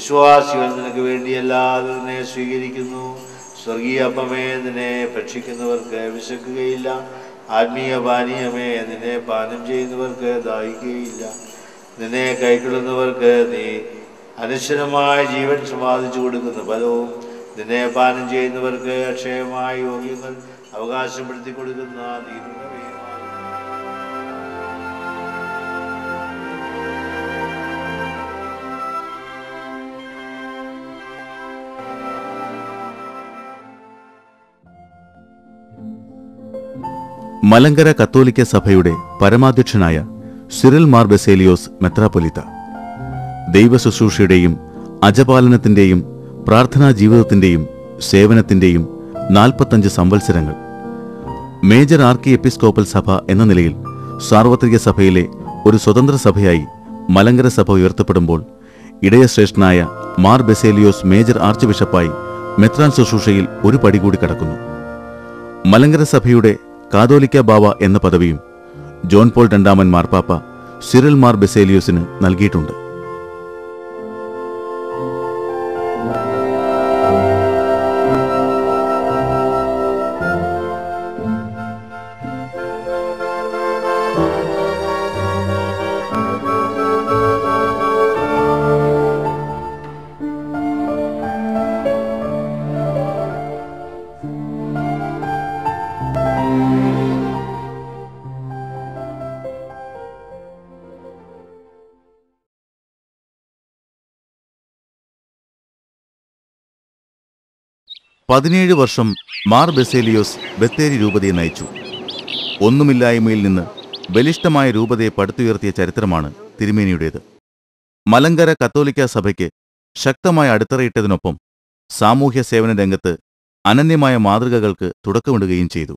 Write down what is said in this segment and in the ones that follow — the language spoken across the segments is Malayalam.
വിശ്വാസികൾ നിനക്ക് വേണ്ടിയല്ലാതെ നിന്നെ സ്വീകരിക്കുന്നു സ്വർഗീയ അപ്പമേ നിന്നെ ഭക്ഷിക്കുന്നവർക്ക് വിശക്കുകയില്ല ആത്മീയ പാനീയമേ നിന്നെ പാനം ചെയ്യുന്നവർക്ക് ദാഹിക്കുകയില്ല നിന്നെ കൈക്കൊള്ളുന്നവർക്ക് നീ അനശ്വരമായ ജീവൻ സമ്പാദിച്ചു കൊടുക്കുന്ന ഫലവും നിന്നെ പാനം ചെയ്യുന്നവർക്ക് അക്ഷയമായ യോഗ്യങ്ങൾ അവകാശപ്പെടുത്തി കൊടുക്കുന്ന നീരുറവയുമാണ് മലങ്കര കത്തോലിക്ക സഭയുടെ പരമാധ്യക്ഷനായ സിറിൽ മാർ ബെസേലിയോസ് മെത്രാപ്പൊലിത്ത ദൈവശുശ്രൂഷയുടെയും അജപാലനത്തിന്റെയും പ്രാർത്ഥനാ ജീവിതത്തിന്റെയും സേവനത്തിന്റെയും നാൽപ്പത്തഞ്ച് സംവത്സരങ്ങൾ മേജർ ആർക്കി എപ്പിസ്കോപ്പൽ സഭ എന്ന നിലയിൽ സാർവത്രിക സഭയിലെ ഒരു സ്വതന്ത്ര സഭയായി മലങ്കര സഭ ഉയർത്തപ്പെടുമ്പോൾ ഇടയശ്രേഷ്ഠനായ മാർ ബെസേലിയോസ് മേജർ ആർച്ച് ബിഷപ്പായി മെത്രാൻ ശുശ്രൂഷയിൽ ഒരു പടി കൂടി കടക്കുന്നു മലങ്കര സഭയുടെ കാതോലിക്ക ബാവ എന്ന പദവിയും ജോൺ പോൾ രണ്ടാമൻ മാർപ്പാപ്പ സിറിൽ മാർ ബെസേലിയോസിന് നൽകിയിട്ടുണ്ട് പതിനേഴ് വർഷം മാർ ബെസേലിയോസ് ബത്തേരി രൂപതയെ നയിച്ചു ഒന്നുമില്ലായ്മയിൽ നിന്ന് ബലിഷ്ഠമായ രൂപതയെ പടുത്തുയർത്തിയ ചരിത്രമാണ് തിരുമേനിയുടേത് മലങ്കര കത്തോലിക്ക സഭയ്ക്ക് ശക്തമായ അടിത്തറയിട്ടതിനൊപ്പം സാമൂഹ്യ സേവന രംഗത്ത് അനന്യമായ മാതൃകകൾക്ക് തുടക്കമിടുകയും ചെയ്തു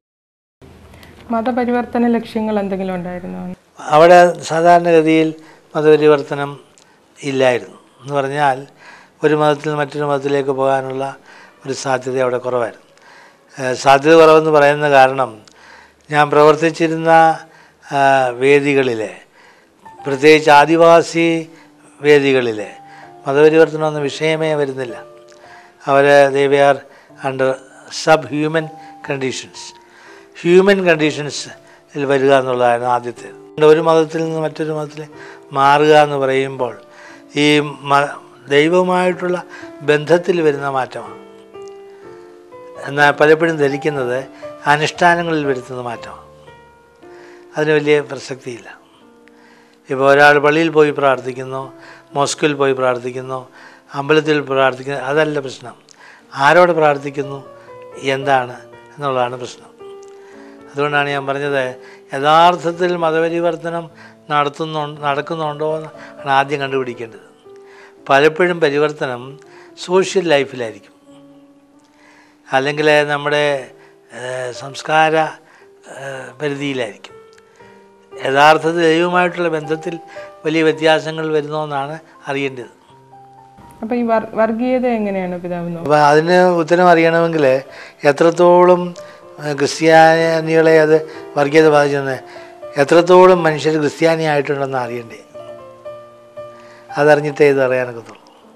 മതപരിവർത്തന ലക്ഷ്യങ്ങൾ എന്തെങ്കിലും ഉണ്ടായിരുന്നോ അവിടെ സാധാരണഗതിയിൽ മതപരിവർത്തനം ഇല്ലായിരുന്നു എന്ന് പറഞ്ഞാൽ ഒരു മതത്തിൽ നിന്ന് മറ്റൊരു മതത്തിലേക്ക് പോകാനുള്ള ഒരു സാധ്യത അവിടെ കുറവായിരുന്നു ഏഹ് സാധ്യത കുറവെന്ന് പറയുന്ന കാരണം ഞാൻ പ്രവർത്തിച്ചിരുന്ന ആ, വേദികളിലെ പ്രത്യേകിച്ച് ആദിവാസി വേദികളിലെ മതപരിവർത്തനം എന്ന വിഷയമേ വരുന്നില്ല അവർ they are under sub human conditions human കണ്ടീഷൻസിൽ വരിക എന്നുള്ളതായിരുന്നു ആദ്യത്തെ ഒരു മതത്തിൽ നിന്ന് മറ്റൊരു മതത്തിൽ മാറുക എന്ന് പറയുമ്പോൾ ഈ മ ദൈവവുമായിട്ടുള്ള ബന്ധത്തിൽ വരുന്ന മാറ്റമാണ് എന്നാൽ പലപ്പോഴും ധരിക്കുന്നത് അനുഷ്ഠാനങ്ങളിൽ വരുത്തുന്ന മാറ്റമാണ് അതിന് വലിയ പ്രസക്തിയില്ല ഇപ്പോൾ ഒരാൾ പള്ളിയിൽ പോയി പ്രാർത്ഥിക്കുന്നു മോസ്കിൽ പോയി പ്രാർത്ഥിക്കുന്നു അമ്പലത്തിൽ പ്രാർത്ഥിക്കുന്നു അതല്ല പ്രശ്നം ആരോട് പ്രാർത്ഥിക്കുന്നു എന്താണ് എന്നുള്ളതാണ് പ്രശ്നം അതുകൊണ്ടാണ് ഞാൻ പറഞ്ഞത് യഥാർത്ഥത്തിൽ മതപരിവർത്തനം നടത്തുന്നു നടക്കുന്നുണ്ടോ എന്നാണ് ആദ്യം കണ്ടുപിടിക്കേണ്ടത് പലപ്പോഴും പരിവർത്തനം സോഷ്യൽ ലൈഫിലായിരിക്കും അല്ലെങ്കിൽ നമ്മുടെ ഏഹ്, സംസ്കാര ഏഹ്, പരിധിയിലായിരിക്കും യഥാർത്ഥത്തിൽ ദൈവമായിട്ടുള്ള ബന്ധത്തിൽ വലിയ വ്യത്യാസങ്ങൾ വരുന്നോന്നാണ് അറിയേണ്ടത് അപ്പൊ ഈ വർ- വർഗീയത എങ്ങനെയാണ് പിതാവ് നോക്കുന്നത്? അപ്പോൾ അതിന് ഉത്തരം അറിയണമെങ്കിൽ എത്രത്തോളം ഏഹ്, ക്രിസ്ത്യാനികളെ അത് വർഗീയത ബാധിച്ചെന്ന് എത്രത്തോളം മനുഷ്യർ ക്രിസ്ത്യാനി ആയിട്ടുണ്ടെന്ന് അറിയണ്ടേ അതറിഞ്ഞിട്ടേ ഇത് അറിയാനൊക്കത്തുള്ളൂ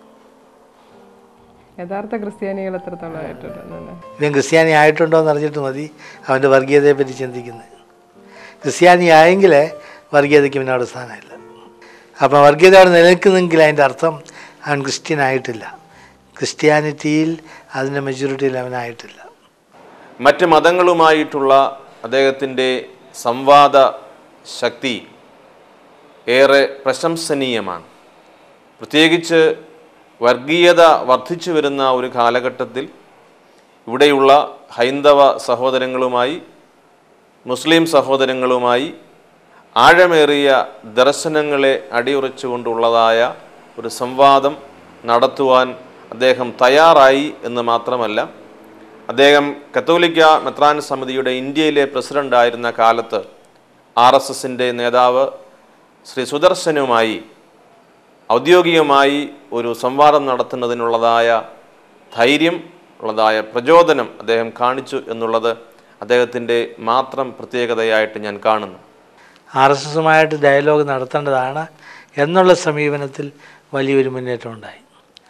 യഥാർത്ഥ ക്രിസ്ത്യാനികൾ എത്രത്തോളം ആയിട്ടുണ്ടെന്നല്ലേ ഇവൻ ക്രിസ്ത്യാനി ആയിട്ടുണ്ടോ എന്ന് അറിഞ്ഞിട്ട് മതി അവൻ്റെ വർഗീയതയെ പറ്റി ചിന്തിക്കുന്നത് ക്രിസ്ത്യാനി ആയെങ്കിൽ വർഗീയതയ്ക്ക് പിന്നെ അവിടെ സ്ഥാനമില്ല അപ്പം വർഗീയത അവിടെ നിലനിൽക്കുന്നെങ്കിൽ അതിൻ്റെ അർത്ഥം അവൻ ക്രിസ്ത്യൻ ആയിട്ടില്ല ക്രിസ്ത്യാനിറ്റിയിൽ അതിൻ്റെ മെച്യൂരിറ്റിയിൽ അവനായിട്ടില്ല മറ്റ് മതങ്ങളുമായിട്ടുള്ള അദ്ദേഹത്തിൻ്റെ സംവാദ ശക്തി ഏറെ പ്രശംസനീയമാണ് പ്രത്യേകിച്ച് വർഗീയത വർദ്ധിച്ചു വരുന്ന ഒരു കാലഘട്ടത്തിൽ ഇവിടെയുള്ള ഹൈന്ദവ സഹോദരങ്ങളുമായി മുസ്ലിം സഹോദരങ്ങളുമായി ആഴമേറിയ ദർശനങ്ങളെ അടിയുറച്ചുകൊണ്ടുള്ളതായ ഒരു സംവാദം നടത്തുവാൻ അദ്ദേഹം തയ്യാറായി എന്ന് മാത്രമല്ല അദ്ദേഹം കത്തോലിക്ക മെത്രാൻ സമിതിയുടെ ഇന്ത്യയിലെ പ്രസിഡൻ്റായിരുന്ന കാലത്ത് ആർ എസ് എസിൻ്റെ നേതാവ് ശ്രീ സുദർശനുമായി ഔദ്യോഗികമായി ഒരു സംവാദം നടത്തുന്നതിനുള്ളതായ ധൈര്യം ഉള്ളതായ പ്രചോദനം അദ്ദേഹം കാണിച്ചു എന്നുള്ളത് അദ്ദേഹത്തിൻ്റെ മാത്രം പ്രത്യേകതയായിട്ട് ഞാൻ കാണുന്നു ആർ എസ് എസുമായിട്ട് ഡയലോഗ് നടത്തേണ്ടതാണ് എന്നുള്ള സമീപനത്തിൽ വലിയൊരു മുന്നേറ്റം ഉണ്ടായി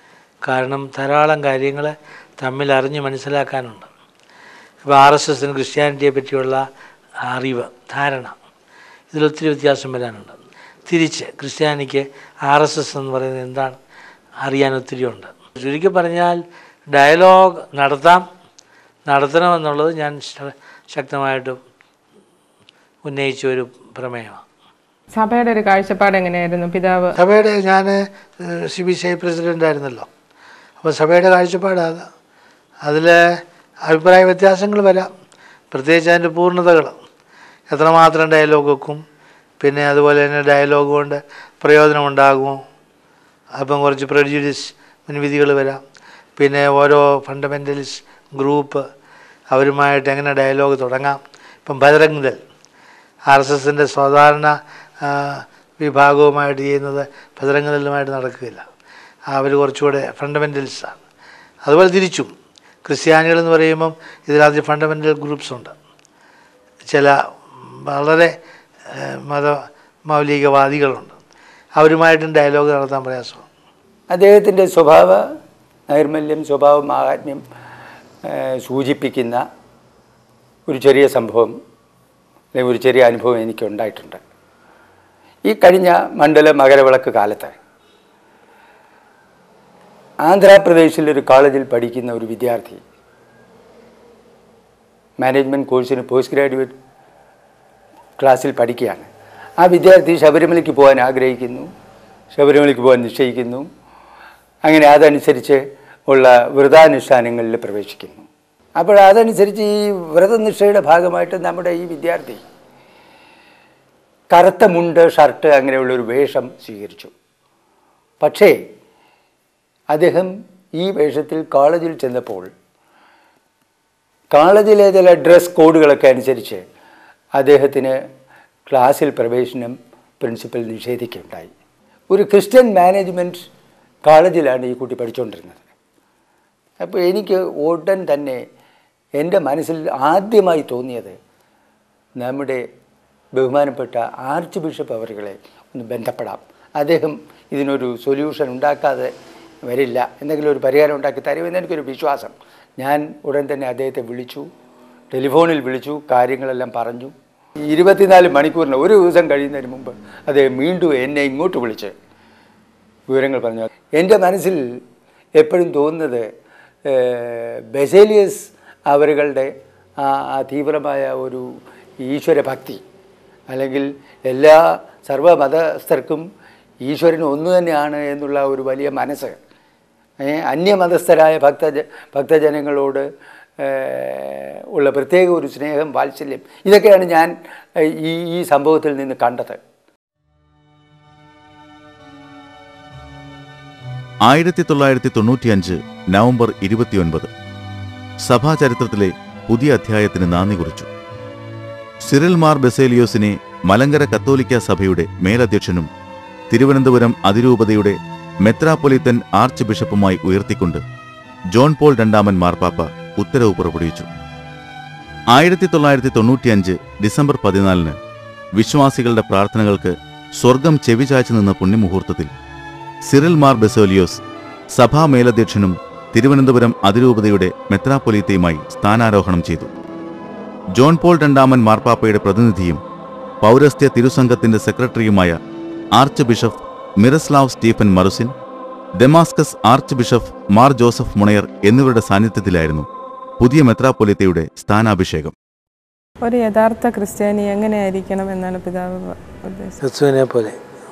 കാരണം ധാരാളം കാര്യങ്ങൾ തമ്മിൽ അറിഞ്ഞ് മനസ്സിലാക്കാനുണ്ട് ഇപ്പോൾ ആർ എസ് എസിന് ക്രിസ്ത്യാനിറ്റിയെ പറ്റിയുള്ള അറിവ് ധാരണ ഇതിലൊത്തിരി വ്യത്യാസം വരാനുണ്ട് തിരിച്ച് ക്രിസ്ത്യാനിക്ക് ആർ എസ് എസ് എന്ന് പറയുന്നത് എന്താണ് അറിയാൻ ഒത്തിരി ഉണ്ട് ചുരുക്കി പറഞ്ഞാൽ ഡയലോഗ് നടത്താം നടത്തണമെന്നുള്ളത് ഞാൻ ശ- ശക്തമായിട്ട് ഉന്നയിച്ച ഒരു പ്രമേയമാണ് സഭയുടെ ഒരു കാഴ്ചപ്പാട് എങ്ങനെയായിരുന്നു പിതാവ് സഭയുടെ ഞാൻ C B C I president ആയിരുന്നല്ലോ അപ്പോൾ സഭയുടെ കാഴ്ചപ്പാട് അത് അതിൽ അഭിപ്രായ വ്യത്യാസങ്ങൾ വരാം പ്രത്യേകിച്ച് അതിൻ്റെ പൂർണ്ണതകൾ എത്രമാത്രം ഡയലോഗ് വെക്കും പിന്നെ അതുപോലെ തന്നെ ഡയലോഗ് കൊണ്ട് പ്രയോജനമുണ്ടാകുമോ അപ്പം കുറച്ച് പ്രൊഡ്യൂഡിസ് മുൻവിധികൾ വരാം പിന്നെ ഓരോ ഫണ്ടമെൻ്റലിസ്റ്റ് ഗ്രൂപ്പ് അവരുമായിട്ട് എങ്ങനെ ഡയലോഗ് തുടങ്ങാം ഇപ്പം ബജറംഗ് ദൾ ആർ എസ് എസിൻ്റെ സാധാരണ ആ, വിഭാഗവുമായിട്ട് ചെയ്യുന്നത് ബജറംഗ് ദളുമായിട്ട് നടക്കുകയില്ല അവർ കുറച്ചുകൂടെ ഫണ്ടമെൻ്റലിസ്റ്റാണ് അതുപോലെ തിരിച്ചും ക്രിസ്ത്യാനികൾ എന്ന് പറയുമ്പം ഇതിനകത്ത് ഫണ്ടമെൻ്റൽ ഗ്രൂപ്പ്സ് ഉണ്ട് ചില വളരെ ഏഹ്, മത മൗലികവാദികളുണ്ട് അവരുമായിട്ടും ഡയലോഗ് നടത്താൻ പ്രയാസമാണ് അദ്ദേഹത്തിൻ്റെ സ്വഭാവ നൈർമല്യം സ്വഭാവ മാഹാത്മ്യം ഏഹ്, സൂചിപ്പിക്കുന്ന ഒരു ചെറിയ സംഭവം അല്ലെങ്കിൽ ഒരു ചെറിയ അനുഭവം എനിക്ക് ഉണ്ടായിട്ടുണ്ട് ഈ കഴിഞ്ഞ മണ്ഡല മകരവിളക്ക് കാലത്ത് ആന്ധ്രാപ്രദേശിലെ ഒരു കോളേജിൽ പഠിക്കുന്ന ഒരു വിദ്യാർത്ഥി മാനേജ്മെൻറ്റ് കോഴ്സിന് പോസ്റ്റ് ഗ്രാജുവേറ്റ് ക്ലാസ്സിൽ പഠിക്കുകയാണ് ആ വിദ്യാർത്ഥി ശബരിമലയ്ക്ക് പോകാൻ ആഗ്രഹിക്കുന്നു ശബരിമലയ്ക്ക് പോകാൻ നിശ്ചയിക്കുന്നു അങ്ങനെ അതനുസരിച്ച് ഉള്ള വ്രതാനുഷ്ഠാനങ്ങളിൽ പ്രവേശിക്കുന്നു അപ്പോൾ അതനുസരിച്ച് ഈ വ്രതനിഷ്ഠയുടെ ഭാഗമായിട്ട് നമ്മുടെ ഈ വിദ്യാർത്ഥി കറുത്ത മുണ്ട് ഷർട്ട് അങ്ങനെയുള്ള ഒരു വേഷം സ്വീകരിച്ചു പക്ഷേ അദ്ദേഹം ഈ വേഷത്തിൽ കോളേജിൽ ചെന്നപ്പോൾ കോളേജിലെ ചില ഡ്രസ് കോഡുകളൊക്കെ അനുസരിച്ച് അദ്ദേഹത്തിന് ക്ലാസ്സിൽ പ്രവേശനം പ്രിൻസിപ്പൽ നിഷേധിക്കുകയുണ്ടായി ഒരു ക്രിസ്ത്യൻ മാനേജ്മെൻറ്റ് കോളേജിലാണ് ഈ കുട്ടി പഠിച്ചുകൊണ്ടിരുന്നത് അപ്പോൾ എനിക്ക് ഉടൻ തന്നെ എൻ്റെ മനസ്സിൽ ആദ്യമായി തോന്നിയത് നമ്മുടെ ബഹുമാനപ്പെട്ട ആർച്ച് ബിഷപ്പ് അവരുകളെ ഒന്ന് ബന്ധപ്പെടാം അദ്ദേഹം ഇതിനൊരു സൊല്യൂഷൻ ഉണ്ടാക്കാതെ വരില്ല എന്തെങ്കിലും ഒരു പരിഹാരം ഉണ്ടാക്കി തരുമെന്ന് എനിക്കൊരു വിശ്വാസം ഞാൻ ഉടൻ തന്നെ അദ്ദേഹത്തെ വിളിച്ചു ടെലിഫോണിൽ വിളിച്ചു കാര്യങ്ങളെല്ലാം പറഞ്ഞു ഇരുപത്തിനാല് മണിക്കൂറിന് ഒരു ദിവസം കഴിയുന്നതിന് മുമ്പ് അദ്ദേഹം വീണ്ടും എന്നെ ഇങ്ങോട്ട് വിളിച്ച് വിവരങ്ങൾ പറഞ്ഞു എൻ്റെ മനസ്സിൽ എപ്പോഴും തോന്നുന്നത് ഏഹ്, ബെസേലിയസ് അവരുകളുടെ ആ ആ തീവ്രമായ ഒരു ഈശ്വരഭക്തി അല്ലെങ്കിൽ എല്ലാ സർവ്വമതസ്ഥർക്കും ഈശ്വരൻ ഒന്ന് തന്നെയാണ് എന്നുള്ള ഒരു വലിയ മനസ്സ് ഏ, അന്യമതസ്ഥരായ ഭക്തജ ഭക്തജനങ്ങളോട് ഏഹ്, ഉള്ള പ്രത്യേക ഒരു സ്നേഹം വാത്സല്യം ഇതൊക്കെയാണ് ഞാൻ ഏഹ്, ഈ ഈ സംഭവത്തിൽ നിന്ന് കണ്ടത് ആയിരത്തി തൊള്ളായിരത്തി തൊണ്ണൂറ്റിയഞ്ച് നവംബർ ഇരുപത്തിയൊൻപത് സഭാചരിത്രത്തിലെ പുതിയ അധ്യായത്തിന് നാന്ദി കുറിച്ചു സിറിൽ മാർ ബെസേലിയോസിനെ മലങ്കര കത്തോലിക്ക സഭയുടെ മേലധ്യക്ഷനും തിരുവനന്തപുരം അതിരൂപതയുടെ മെത്രാപ്പൊലിത്തൻ ആർച്ച് ബിഷപ്പുമായി ഉയർത്തിക്കൊണ്ട് ജോൺ പോൾ രണ്ടാമൻ മാർപ്പാപ്പ ഉത്തരവ് പുറപ്പെടുവിച്ചു ആയിരത്തി തൊള്ളായിരത്തി തൊണ്ണൂറ്റിയഞ്ച് ഡിസംബർ പതിനാലിന് വിശ്വാസികളുടെ പ്രാർത്ഥനകൾക്ക് സ്വർഗം ചെവിചാച്ചു നിന്ന പുണ്യമുഹൂർത്തത്തിൽ സിറിൽ മാർ ബെസോലിയോസ് സഭാ മേലധ്യക്ഷനും തിരുവനന്തപുരം അതിരൂപതയുടെ മെത്രാപ്പൊലീത്തയുമായി സ്ഥാനാരോഹണം ചെയ്തു ജോൺ പോൾ രണ്ടാമൻ മാർപ്പാപ്പയുടെ പ്രതിനിധിയും പൗരസ്ത്യ തിരുസംഘത്തിന്റെ സെക്രട്ടറിയുമായ archbishop Miroslav Stephen Marusyn Damascus archbishop Mar Joseph Mounayer എന്നിവരുടെ സാന്നിധ്യത്തിലായിരുന്നു പുതിയ മെത്രാപ്പൊലീത്തയുടെ സ്ഥാനാഭിഷേകം ഒരു യഥാർത്ഥ ക്രിസ്ത്യാനി എങ്ങനെയായിരിക്കണം എന്നാണ് പിതാവ് ഉദ്ദേശിച്ചത് ക്രിസ്തുവിനെ പോലെ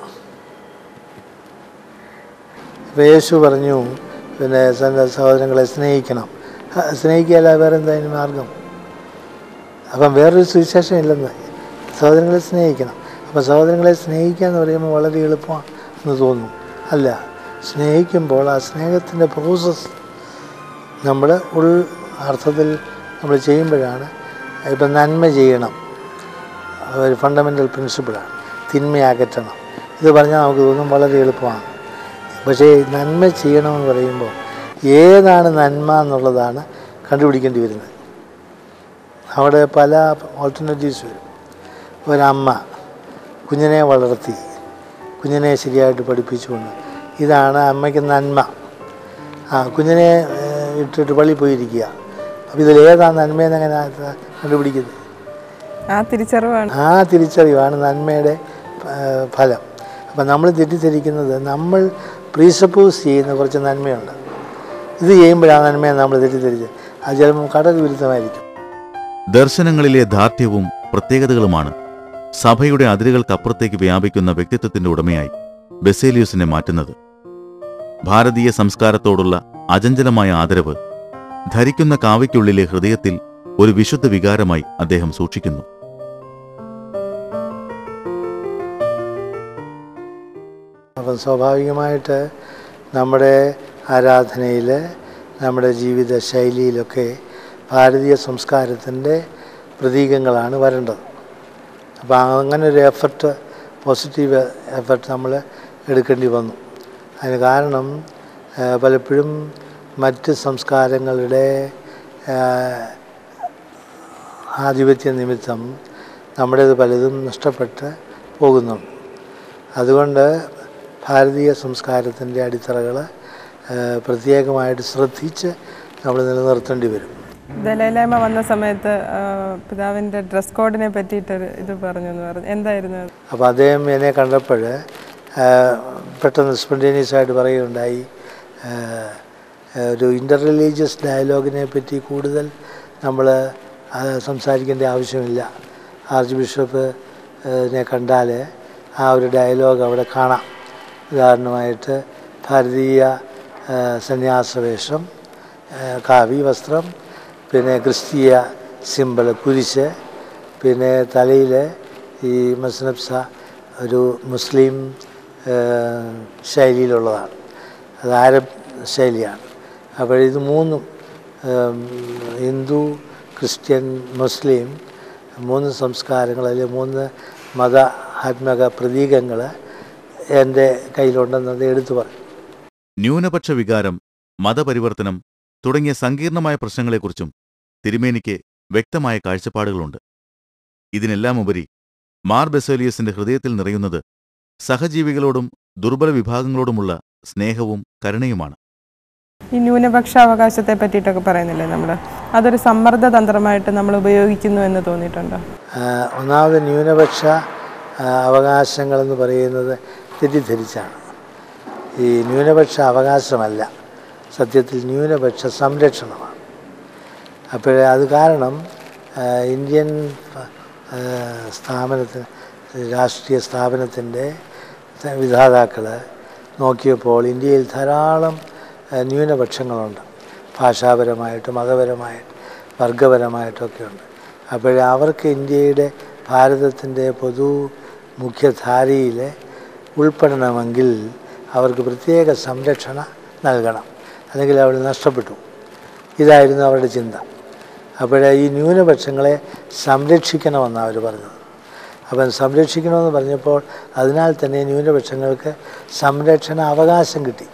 ഇപ്പം യേശു പറഞ്ഞു പിന്നെ തൻ്റെ സഹോദരങ്ങളെ സ്നേഹിക്കണം ആ, സ്നേഹിക്കുകയല്ല വേറെ എന്താ അതിന് മാർഗം അപ്പം വേറൊരു സുവിശേഷം ഇല്ലെന്ന് സഹോദരങ്ങളെ സ്നേഹിക്കണം അപ്പം സഹോദരങ്ങളെ സ്നേഹിക്കുക എന്ന് പറയുമ്പോൾ വളരെ എളുപ്പമാണ് എന്ന് തോന്നും അല്ല സ്നേഹിക്കുമ്പോൾ ആ സ്നേഹത്തിൻ്റെ പ്രോസസ്സ് നമ്മൾ ഉൾ അർത്ഥത്തിൽ നമ്മൾ ചെയ്യുമ്പോഴാണ് ഇപ്പം നന്മ ചെയ്യണം ഒരു ഫണ്ടമെൻ്റൽ പ്രിൻസിപ്പിളാണ് തിന്മയകറ്റണം ഇത് പറഞ്ഞാൽ നമുക്ക് തോന്നും വളരെ എളുപ്പമാണ് പക്ഷേ നന്മ ചെയ്യണമെന്ന് പറയുമ്പോൾ ഏതാണ് നന്മ എന്നുള്ളതാണ് കണ്ടുപിടിക്കേണ്ടി വരുന്നത് അവിടെ പല ഓൾട്ടർനേറ്റീവ്സ് വരും ഒരമ്മ കുഞ്ഞിനെ വളർത്തി കുഞ്ഞിനെ ശരിയായിട്ട് പഠിപ്പിച്ചുകൊണ്ട് ഇതാണ് അമ്മയ്ക്ക് നന്മ ആ കുഞ്ഞിനെ ഏഹ്, ഇട്ടിട്ട് പള്ളി പോയിരിക്കുക അപ്പോൾ ഇതിലേതാ നന്മയെന്ന് എങ്ങനെ കണ്ടുപിടിക്കുന്നത് ആ തിരിച്ചറിവാണ് ആ തിരിച്ചറിവാണ് നന്മയുടെ ആ, ഫലം അപ്പം നമ്മൾ തെറ്റിദ്ധരിക്കുന്നത് നമ്മൾ പ്രീസപ്പോസ് ചെയ്യുന്ന കുറച്ച് നന്മയുണ്ട് ഇത് ചെയ്യുമ്പോഴാണ് നന്മയെ നമ്മൾ തെറ്റിദ്ധരിച്ചത് അത് ചിലപ്പോൾ കടൽ വിരുദ്ധമായിരിക്കും ദർശനങ്ങളിലെ ധാർഢ്യവും പ്രത്യേകതകളുമാണ് സഭയുടെ അതിരുകൾക്കപ്പുറത്തേക്ക് വ്യാപിക്കുന്ന വ്യക്തിത്വത്തിന്റെ ഉടമയായി ബെസേലിയൂസിനെ മാറ്റുന്നത് ഭാരതീയ സംസ്കാരത്തോടുള്ള അചഞ്ചലമായ ആദരവ് ധരിക്കുന്ന കാവയ്ക്കുള്ളിലെ ഹൃദയത്തിൽ ഒരു വിശുദ്ധ വികാരമായി അദ്ദേഹം സൂക്ഷിക്കുന്നു അപ്പം സ്വാഭാവികമായിട്ട് നമ്മുടെ ആരാധനയിൽ നമ്മുടെ ജീവിത ശൈലിയിലൊക്കെ ഭാരതീയ സംസ്കാരത്തിൻ്റെ പ്രതീകങ്ങളാണ് വരേണ്ടത് അപ്പോൾ അങ്ങനെ ഒരു എഫർട്ട് പോസിറ്റീവ് എഫർട്ട് നമ്മൾ എടുക്കേണ്ടി വന്നു അതിന് കാരണം ആ, പലപ്പോഴും മറ്റ് സംസ്കാരങ്ങളുടെ ആ, ആധിപത്യ നിമിത്തം നമ്മുടേത് പലതും നഷ്ടപ്പെട്ട് പോകുന്നുണ്ട് അതുകൊണ്ട് ഭാരതീയ സംസ്കാരത്തിൻ്റെ അടിത്തറകൾ പ്രത്യേകമായിട്ട് ശ്രദ്ധിച്ച് നമ്മൾ നിലനിർത്തേണ്ടി വരും ദലൈലാമ വന്ന സമയത്ത് ആ, പിതാവിന്റെ ഡ്രസ് കോഡിനെ പറ്റിയിട്ട് ഇത് പറഞ്ഞു എന്ന് പറഞ്ഞു എന്തായിരുന്നു അത് അപ്പോൾ അദ്ദേഹം എന്നെ കണ്ടപ്പോൾ പെട്ടെന്ന് സ്പോണ്ടേനിയസ് ആയിട്ട് പറയുകയുണ്ടായി ആ, ഒരു ഇൻ്റർ റിലീജിയസ് ഡയലോഗിനെ പറ്റി കൂടുതൽ നമ്മൾ സംസാരിക്കേണ്ട ആവശ്യമില്ല ആർച്ച് ബിഷപ്പ് നെ കണ്ടാൽ ആ ഒരു ഡയലോഗ് അവിടെ കാണാം ഉദാഹരണമായിട്ട് ഭാരതീയ ആ, സന്യാസവേഷം ആ, കാവി വസ്ത്രം പിന്നെ ക്രിസ്തീയ സിമ്പിൾ കുരിശ് പിന്നെ തലയിൽ ഈ മസ്നബ്സ ഒരു മുസ്ലിം ആ, ശൈലിയിലുള്ളതാണ് അത് ആരബ് ശൈലിയാണ് അപ്പോൾ ഇത് മൂന്നും ഉം, ഹിന്ദു ക്രിസ്ത്യൻ മുസ്ലിം മൂന്ന് സംസ്കാരങ്ങൾ അല്ലെങ്കിൽ മൂന്ന് മത ആത്മക പ്രതീകങ്ങൾ എൻ്റെ കയ്യിലുണ്ടെന്നത് എടുത്തു പറയും ന്യൂനപക്ഷ വികാരം മതപരിവർത്തനം തുടങ്ങിയ സങ്കീർണമായ പ്രശ്നങ്ങളെക്കുറിച്ചും തിരുമേനിക്ക് വ്യക്തമായ കാഴ്ചപ്പാടുകളുണ്ട് ഇതിനെല്ലാം ഉപരി മാർ ബെസോലിയസിന്റെ ഹൃദയത്തിൽ നിറയുന്നത് സഹജീവികളോടും ദുർബല വിഭാഗങ്ങളോടുമുള്ള സ്നേഹവും കരുണയുമാണ് ഈ ന്യൂനപക്ഷ അവകാശത്തെ പറ്റിയിട്ടൊക്കെ പറയുന്നില്ലേ നമ്മൾ അതൊരു സമ്മർദ്ദ തന്ത്രമായിട്ട് നമ്മൾ ഉപയോഗിക്കുന്നു എന്ന് തോന്നിയിട്ടുണ്ടോ ആ, ഒന്നാമത് ന്യൂനപക്ഷ ആ, അവകാശങ്ങളെന്ന് പറയുന്നത് തെറ്റിദ്ധരിച്ചാണ് ഈ ന്യൂനപക്ഷ അവകാശമല്ല സത്യത്തിൽ ന്യൂനപക്ഷ സംരക്ഷണമാണ് അപ്പോൾ അത് കാരണം ആ, ഇന്ത്യൻ ആ, സ്ഥാപനത്തിന് രാഷ്ട്രീയ സ്ഥാപനത്തിൻ്റെ വിധാതാക്കൾ നോക്കിയപ്പോൾ ഇന്ത്യയിൽ ധാരാളം ആ, ന്യൂനപക്ഷങ്ങളുണ്ട് ഭാഷാപരമായിട്ട് മതപരമായിട്ട് വർഗപരമായിട്ടൊക്കെ ഉണ്ട് അപ്പോൾ അവർക്ക് ഇന്ത്യയുടെ ഭാരതത്തിൻ്റെ പൊതു മുഖ്യധാരയിൽ ഉൾപ്പെടണമെങ്കിൽ അവർക്ക് പ്രത്യേക സംരക്ഷണ നൽകണം അല്ലെങ്കിൽ അവർ നഷ്ടപ്പെട്ടു ഇതായിരുന്നു അവരുടെ ചിന്ത അപ്പോൾ ഈ ന്യൂനപക്ഷങ്ങളെ സംരക്ഷിക്കണമെന്നാണ് അവർ പറഞ്ഞത് അപ്പം സംരക്ഷിക്കണമെന്ന് പറഞ്ഞപ്പോൾ അതിനാൽ തന്നെ ന്യൂനപക്ഷങ്ങൾക്ക് സംരക്ഷണ അവകാശം കിട്ടി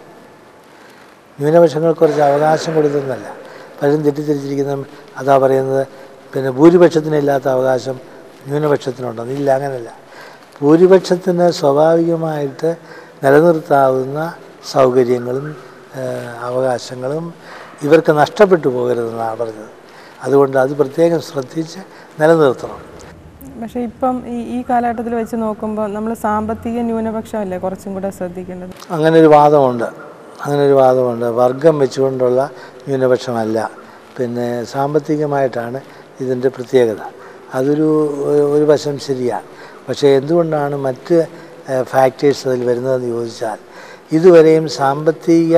ന്യൂനപക്ഷങ്ങൾക്ക് കുറച്ച് അവകാശം കൊടുത്തെന്നല്ല പലരും തെറ്റിദ്ധരിച്ചിരിക്കുന്ന അതാ പറയുന്നത് പിന്നെ ഭൂരിപക്ഷത്തിനില്ലാത്ത അവകാശം ന്യൂനപക്ഷത്തിനുണ്ടെന്ന് ഇല്ല അങ്ങനെയല്ല ഭൂരിപക്ഷത്തിന് സ്വാഭാവികമായിട്ട് നിലനിർത്താവുന്ന സൗകര്യങ്ങളും ഏഹ്, അവകാശങ്ങളും ഇവർക്ക് നഷ്ടപ്പെട്ടു പോകരുതെന്നാണ് പറഞ്ഞത് അതുകൊണ്ട് അത് പ്രത്യേകം ശ്രദ്ധിച്ച് നിലനിർത്തണം പക്ഷേ ഇപ്പം ഈ ഈ കാലഘട്ടത്തിൽ വെച്ച് നോക്കുമ്പോൾ നമ്മൾ സാമ്പത്തിക ന്യൂനപക്ഷമല്ലേ കുറച്ചും കൂടെ ശ്രദ്ധിക്കേണ്ടത് അങ്ങനെ ഒരു വാദമുണ്ട് അങ്ങനെ ഒരു വാദമുണ്ട് വർഗം വെച്ചുകൊണ്ടുള്ള ന്യൂനപക്ഷമല്ല പിന്നെ സാമ്പത്തികമായിട്ടാണ് ഇതിൻ്റെ പ്രത്യേകത അതൊരു ഒരു- ഒരു വശം ശരിയാണ് പക്ഷേ എന്തുകൊണ്ടാണ് മറ്റ് ഫാക്ടേഴ്സ് അതിൽ വരുന്നതെന്ന് ചോദിച്ചാൽ ഇതുവരെയും സാമ്പത്തിക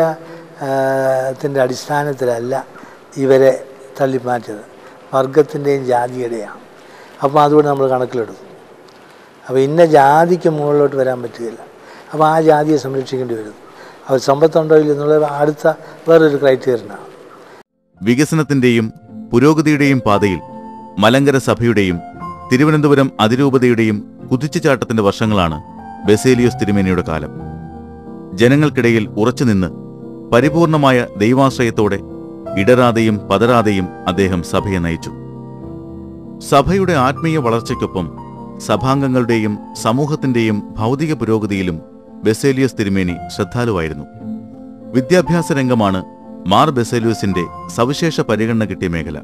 ത്തിൻ്റെ അടിസ്ഥാനത്തിലല്ല ഇവരെ തള്ളിമാറ്റിയത് വർഗത്തിൻ്റെയും ജാതിയുടെയാണ് അപ്പോൾ അതുകൊണ്ട് നമ്മൾ കണക്കിലെടുക്കും അപ്പോൾ ഇന്ന ജാതിക്ക് മുകളിലോട്ട് വരാൻ പറ്റുകയില്ല അപ്പോൾ ആ ജാതിയെ സംരക്ഷിക്കേണ്ടി വരുന്നു അവർ സമ്പത്തുണ്ടോ ഇല്ല എന്നുള്ളത് അടുത്ത വേറൊരു ക്രൈറ്റീരിയനാണ് വികസനത്തിന്റെയും പുരോഗതിയുടെയും പാതയിൽ മലങ്കര സഭയുടെയും തിരുവനന്തപുരം അതിരൂപതയുടെയും കുതിച്ചുചാട്ടത്തിന്റെ വർഷങ്ങളാണ് ബെസേലിയോസ് തിരുമേനിയുടെ കാലം ജനങ്ങൾക്കിടയിൽ ഉറച്ചുനിന്ന് പരിപൂർണമായ ദൈവാശ്രയത്തോടെ ഇടരാതെയും പതരാതെയും അദ്ദേഹം സഭയെ നയിച്ചു സഭയുടെ ആത്മീയ വളർച്ചയ്ക്കൊപ്പം സഭാംഗങ്ങളുടെയും സമൂഹത്തിന്റെയും ഭൗതിക പുരോഗതിയിലും ബെസേലിയസ് തിരുമേനി ശ്രദ്ധാലുവായിരുന്നു വിദ്യാഭ്യാസ രംഗമാണ് മാർ ബെസേലിയോസിന്റെ സവിശേഷ പരിഗണന കിട്ടിയ മേഖല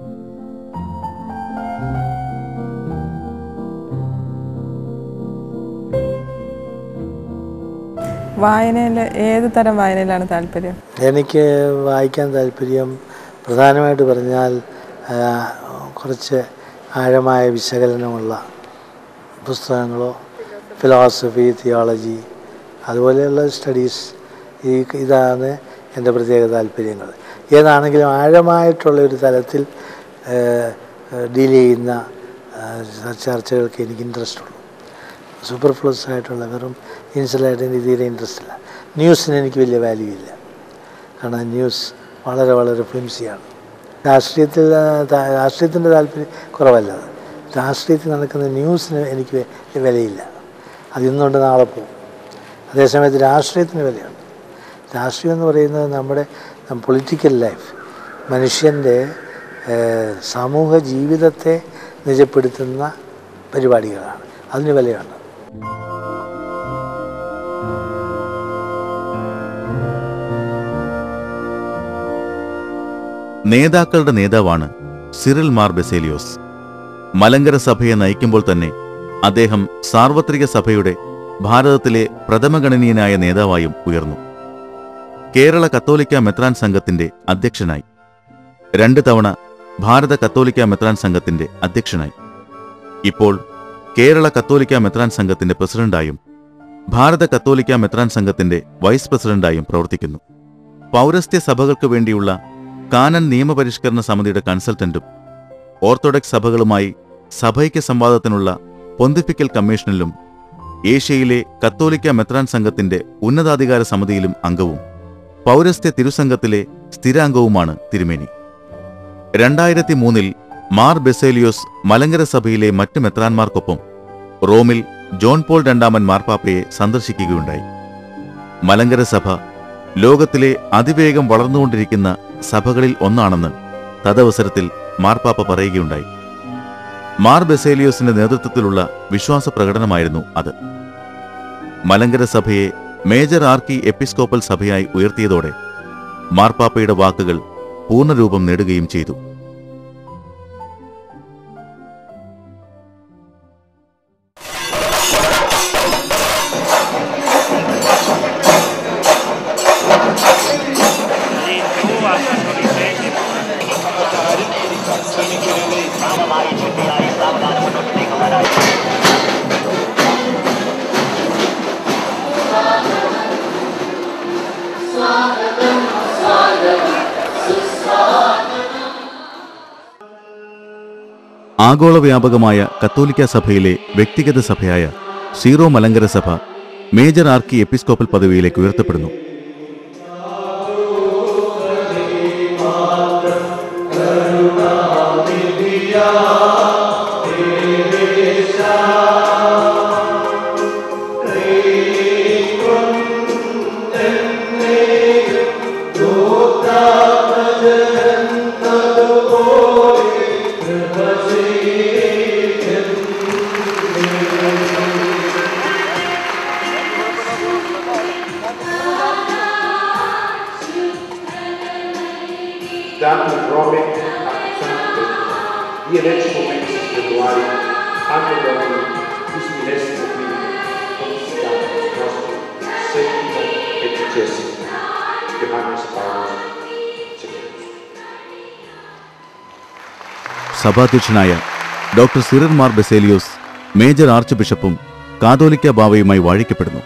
വായനയിൽ ഏത് തരം വായനയിലാണ് താല്പര്യം എനിക്ക് വായിക്കാൻ താല്പര്യം പ്രധാനമായിട്ട് പറഞ്ഞാൽ ആ, കുറച്ച് ആഴമായ വിശകലനമുള്ള പുസ്തകങ്ങളോ ഫിലോസഫി തിയോളജി അതുപോലെയുള്ള സ്റ്റഡീസ് ഈ ഇതാണ് എൻ്റെ പ്രത്യേക താല്പര്യങ്ങൾ ഏതാണെങ്കിലും ആഴമായിട്ടുള്ള ഒരു തലത്തിൽ ഡീൽ ചെയ്യുന്ന ആ, ചർച്ചകൾക്ക് എനിക്ക് ഇൻട്രസ്റ്റ് ഉള്ളൂ സൂപ്പർഫ്ലസ് ആയിട്ടുള്ള വെറും ഇൻസലായിട്ട് എനിക്ക് തീരെ ഇൻട്രസ്റ്റ് ഇല്ല ന്യൂസിന് എനിക്ക് വലിയ വാല്യൂ ഇല്ല കാരണം ന്യൂസ് വളരെ വളരെ ഫ്ലിംസിയാണ് രാഷ്ട്രീയത്തിൽ ആ, താ- രാഷ്ട്രീയത്തിൻ്റെ താല്പര്യം കുറവല്ല അത്. രാഷ്ട്രീയത്തിൽ നടക്കുന്ന ന്യൂസിന് എനിക്ക് വെ- വിലയില്ല അത് ഇന്നുകൊണ്ട് നാളെ പോകും അതേസമയത്ത് രാഷ്ട്രീയത്തിന് വിലയുണ്ട് രാഷ്ട്രീയം എന്ന് പറയുന്നത് നമ്മുടെ പൊളിറ്റിക്കൽ ലൈഫ് മനുഷ്യൻ്റെ ഏഹ്, സമൂഹ ജീവിതത്തെ നിജപ്പെടുത്തുന്ന പരിപാടികളാണ് അതിന് വിലയുണ്ട് നേതാക്കളുടെ നേതാവാണ് സിറിൽ മാർ ബെസേലിയോസ് മലങ്കര സഭയെ നയിക്കുമ്പോൾ തന്നെ അദ്ദേഹം സാർവത്രിക സഭയുടെ ഭാരതത്തിലെ പ്രഥമഗണനീയനായ നേതാവായും ഉയർന്നു കേരള കത്തോലിക്ക മെത്രാൻ സംഘത്തിന്റെ അധ്യക്ഷനായി രണ്ട് തവണ ഭാരത കത്തോലിക്ക മെത്രാൻ സംഘത്തിന്റെ അധ്യക്ഷനായി ഇപ്പോൾ കേരള കത്തോലിക്ക മെത്രാൻ സംഘത്തിന്റെ പ്രസിഡന്റായും ഭാരത കത്തോലിക്ക മെത്രാൻ സംഘത്തിന്റെ വൈസ് പ്രസിഡന്റായും പ്രവർത്തിക്കുന്നു പൗരസ്ത്യ സഭകൾക്ക് വേണ്ടിയുള്ള കാനൻ നിയമപരിഷ്കരണ സമിതിയുടെ കൺസൾട്ടന്റും ഓർത്തഡോക്സ് സഭകളുമായി സഭൈക്യ സംവാദത്തിനുള്ള പൊന്തിഫിക്കൽ കമ്മീഷനിലും ഏഷ്യയിലെ കത്തോലിക്ക മെത്രാൻ സംഘത്തിന്റെ ഉന്നതാധികാര സമിതിയിലും അംഗവും പൗരസ്ത്യ തിരുസംഘത്തിലെ സ്ഥിരാംഗവുമാണ് തിരുമേനി രണ്ടായിരത്തി മൂന്നിൽ മാർ ബെസേലിയോസ് മലങ്കര സഭയിലെ മറ്റ് മെത്രാന്മാർക്കൊപ്പം റോമിൽ ജോൺ പോൾ രണ്ടാമൻ മാർപ്പാപ്പയെ സന്ദർശിക്കുകയുണ്ടായി മലങ്കര സഭ ലോകത്തിലെ അതിവേഗം വളർന്നുകൊണ്ടിരിക്കുന്ന സഭകളിൽ ഒന്നാണെന്ന് തദവസരത്തിൽ മാർപ്പാപ്പ പറയുകയുണ്ടായി മാർ ബെസേലിയോസിന്റെ നേതൃത്വത്തിലുള്ള വിശ്വാസ പ്രകടനമായിരുന്നു അത് മലങ്കര സഭയെ മേജർ ആർക്കി എപ്പിസ്കോപ്പൽ സഭയായി ഉയർത്തിയതോടെ മാർപ്പാപ്പയുടെ വാക്കുകൾ പൂർണ്ണരൂപം നേടുകയും ചെയ്തു ആഗോള വ്യാപകമായ കത്തോലിക്ക സഭയിലെ വ്യക്തിഗത സഭയായ സീറോ മലങ്കര സഭ മേജർ ആർക്കി എപ്പിസ്കോപ്പൽ പദവിയിലേക്ക് ഉയർത്തപ്പെടുന്നു dato il nome a Santo di ex momenti spirituali anche dopo il minesimo qui consigliato il nostro settimo e dicesimo Johannes Paulus II. സഭാധ്യക്ഷനായ ഡോക്ടർ സിറിൽ മാർ ബെസേലിയോസ് മേജർ ആർച്ച് ബിഷപ്പും കാതോലിക്ക ബാവയുമായി വാഴിക്കപ്പെടുന്നു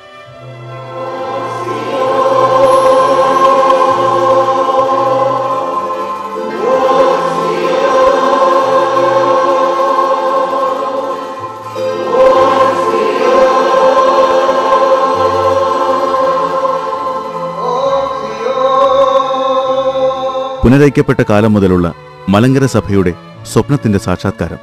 പുനരൈക്യപ്പെട്ട കാലം മുതലുള്ള മലങ്കര സഭയുടെ സ്വപ്നത്തിന്റെ സാക്ഷാത്കാരം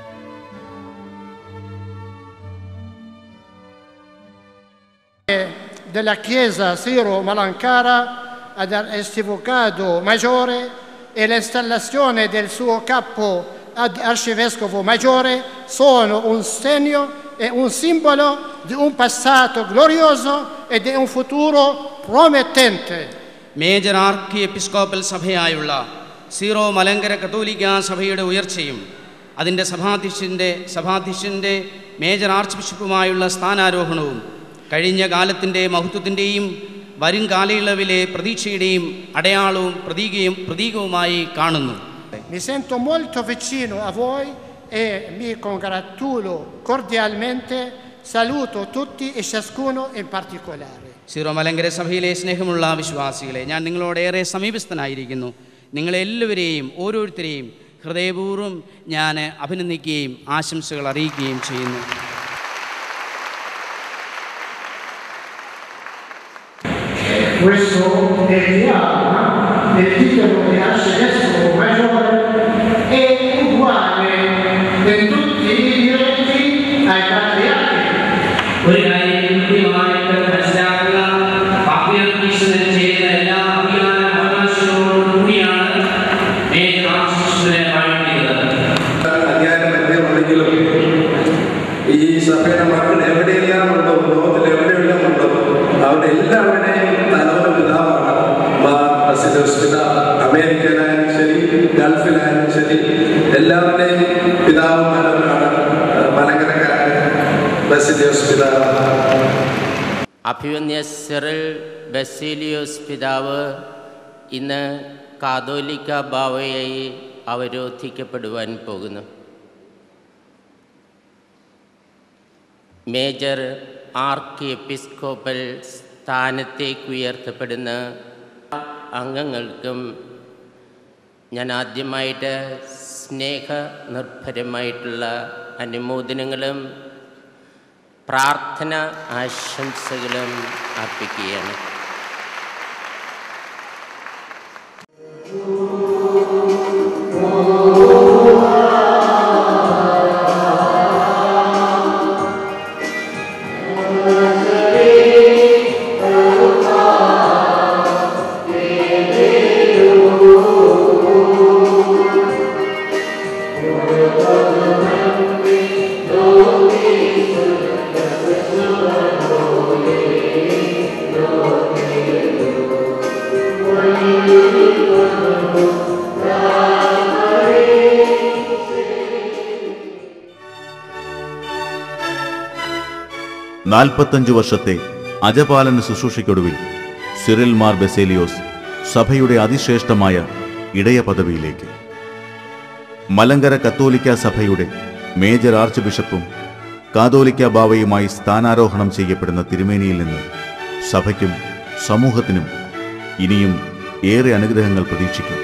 della chiesa Siro Malankara ad Estivocado Maggiore e l'installazione del suo capo ad arcivescovo maggiore sono un segno e un simbolo di un passato glorioso e di un futuro promettente. Major archiepiscopal സഭയായുള്ള സീറോ മലങ്കര കത്തോലിക്ക സഭയുടെ ഉയർച്ചയും അതിൻ്റെ സഭാധ്യക്ഷൻ്റെ സഭാധ്യക്ഷൻ്റെ മേജർ ആർച്ച് ബിഷപ്പുമായുള്ള സ്ഥാനാരോഹണവും കഴിഞ്ഞ കാലത്തിൻ്റെ മഹത്വത്തിൻ്റെയും വരും കാലയളവിലെ പ്രതീക്ഷയുടെയും അടയാളവും പ്രതീകയും പ്രതീകവുമായി കാണുന്നു Mi sento molto vicino a voi e mi congratulo cordialmente, saluto tutti e ciascuno in particolare. Syro Malankara സഭയിലെ സ്നേഹമുള്ള വിശ്വാസികളെ ഞാൻ നിങ്ങളോടേറെ സമീപസ്ഥനായിരിക്കുന്നു നിങ്ങളെല്ലാവരെയും ഓരോരുത്തരെയും ഹൃദയപൂർവ്വം ഞാൻ അഭിനന്ദിക്കുകയും ആശംസകൾ അറിയിക്കുകയും ചെയ്യുന്നു Questo richiama del titolo di arcivescovo maggiore è uguale in tutti i diretti ai patriarchi. ഒരു കാര്യം കൃത്യമായിട്ട് മനസ്സിലാക്കുക പാപ്പിയർക്കീസിന് ചെയ്ത എല്ലാ അധികാര അവകാശങ്ങളോടും കൂടിയാണ് മേജർ ആർച്ച് കാണിക്കുന്നത് അധികാരമല്ലെങ്കിലും ഈ സഭയുടെ മക്കൾ എവിടെയെല്ലാം ഉണ്ടോ ലോകത്തിൽ എവിടെയെല്ലാം ഉണ്ടോ അവരുടെ എല്ലാവരുടെയും തലവര പിതാവാണ് മാർ ബസിലോസ് പിതാവ് അമേരിക്കയിലായാലും ശരി ഗൾഫിലായാലും ശരി എല്ലാവരുടെയും പിതാവുമാരവരാണ് മലങ്കരക്കാരൻ ബസിലോസ് പിതാവ് അഭിവന്യ സിറിൽ ബസീലിയോസ് പിതാവ് ഇന്ന് കാതോലിക്ക ബാവയായി അവരോധിക്കപ്പെടുവാൻ പോകുന്നു മേജർ ആർക്കി എപ്പിസ്കോപ്പൽ സ്ഥാനത്തേക്ക് ഉയർത്തപ്പെടുന്ന അംഗങ്ങൾക്കും ഞാൻ ആദ്യമായിട്ട് സ്നേഹ നിർഭരമായിട്ടുള്ള അനുമോദനങ്ങളും പ്രാർത്ഥന ആശംസകളും അർപ്പിക്കുകയാണ് നാൽപ്പത്തഞ്ചു വർഷത്തെ അജപാലന ശുശ്രൂഷയ്ക്കൊടുവിൽ സിറിൽ മാർ ബെസേലിയോസ് സഭയുടെ അതിശ്രേഷ്ഠമായ ഇടയ പദവിയിലേക്ക് മലങ്കര കത്തോലിക്ക സഭയുടെ മേജർ ആർച്ച് ബിഷപ്പും കാതോലിക്ക ബാവയുമായി സ്ഥാനാരോഹണം ചെയ്യപ്പെടുന്ന തിരുമേനിയിൽ നിന്ന് സഭയ്ക്കും സമൂഹത്തിനും ഇനിയും ഏറെ അനുഗ്രഹങ്ങൾ പ്രതീക്ഷിക്കും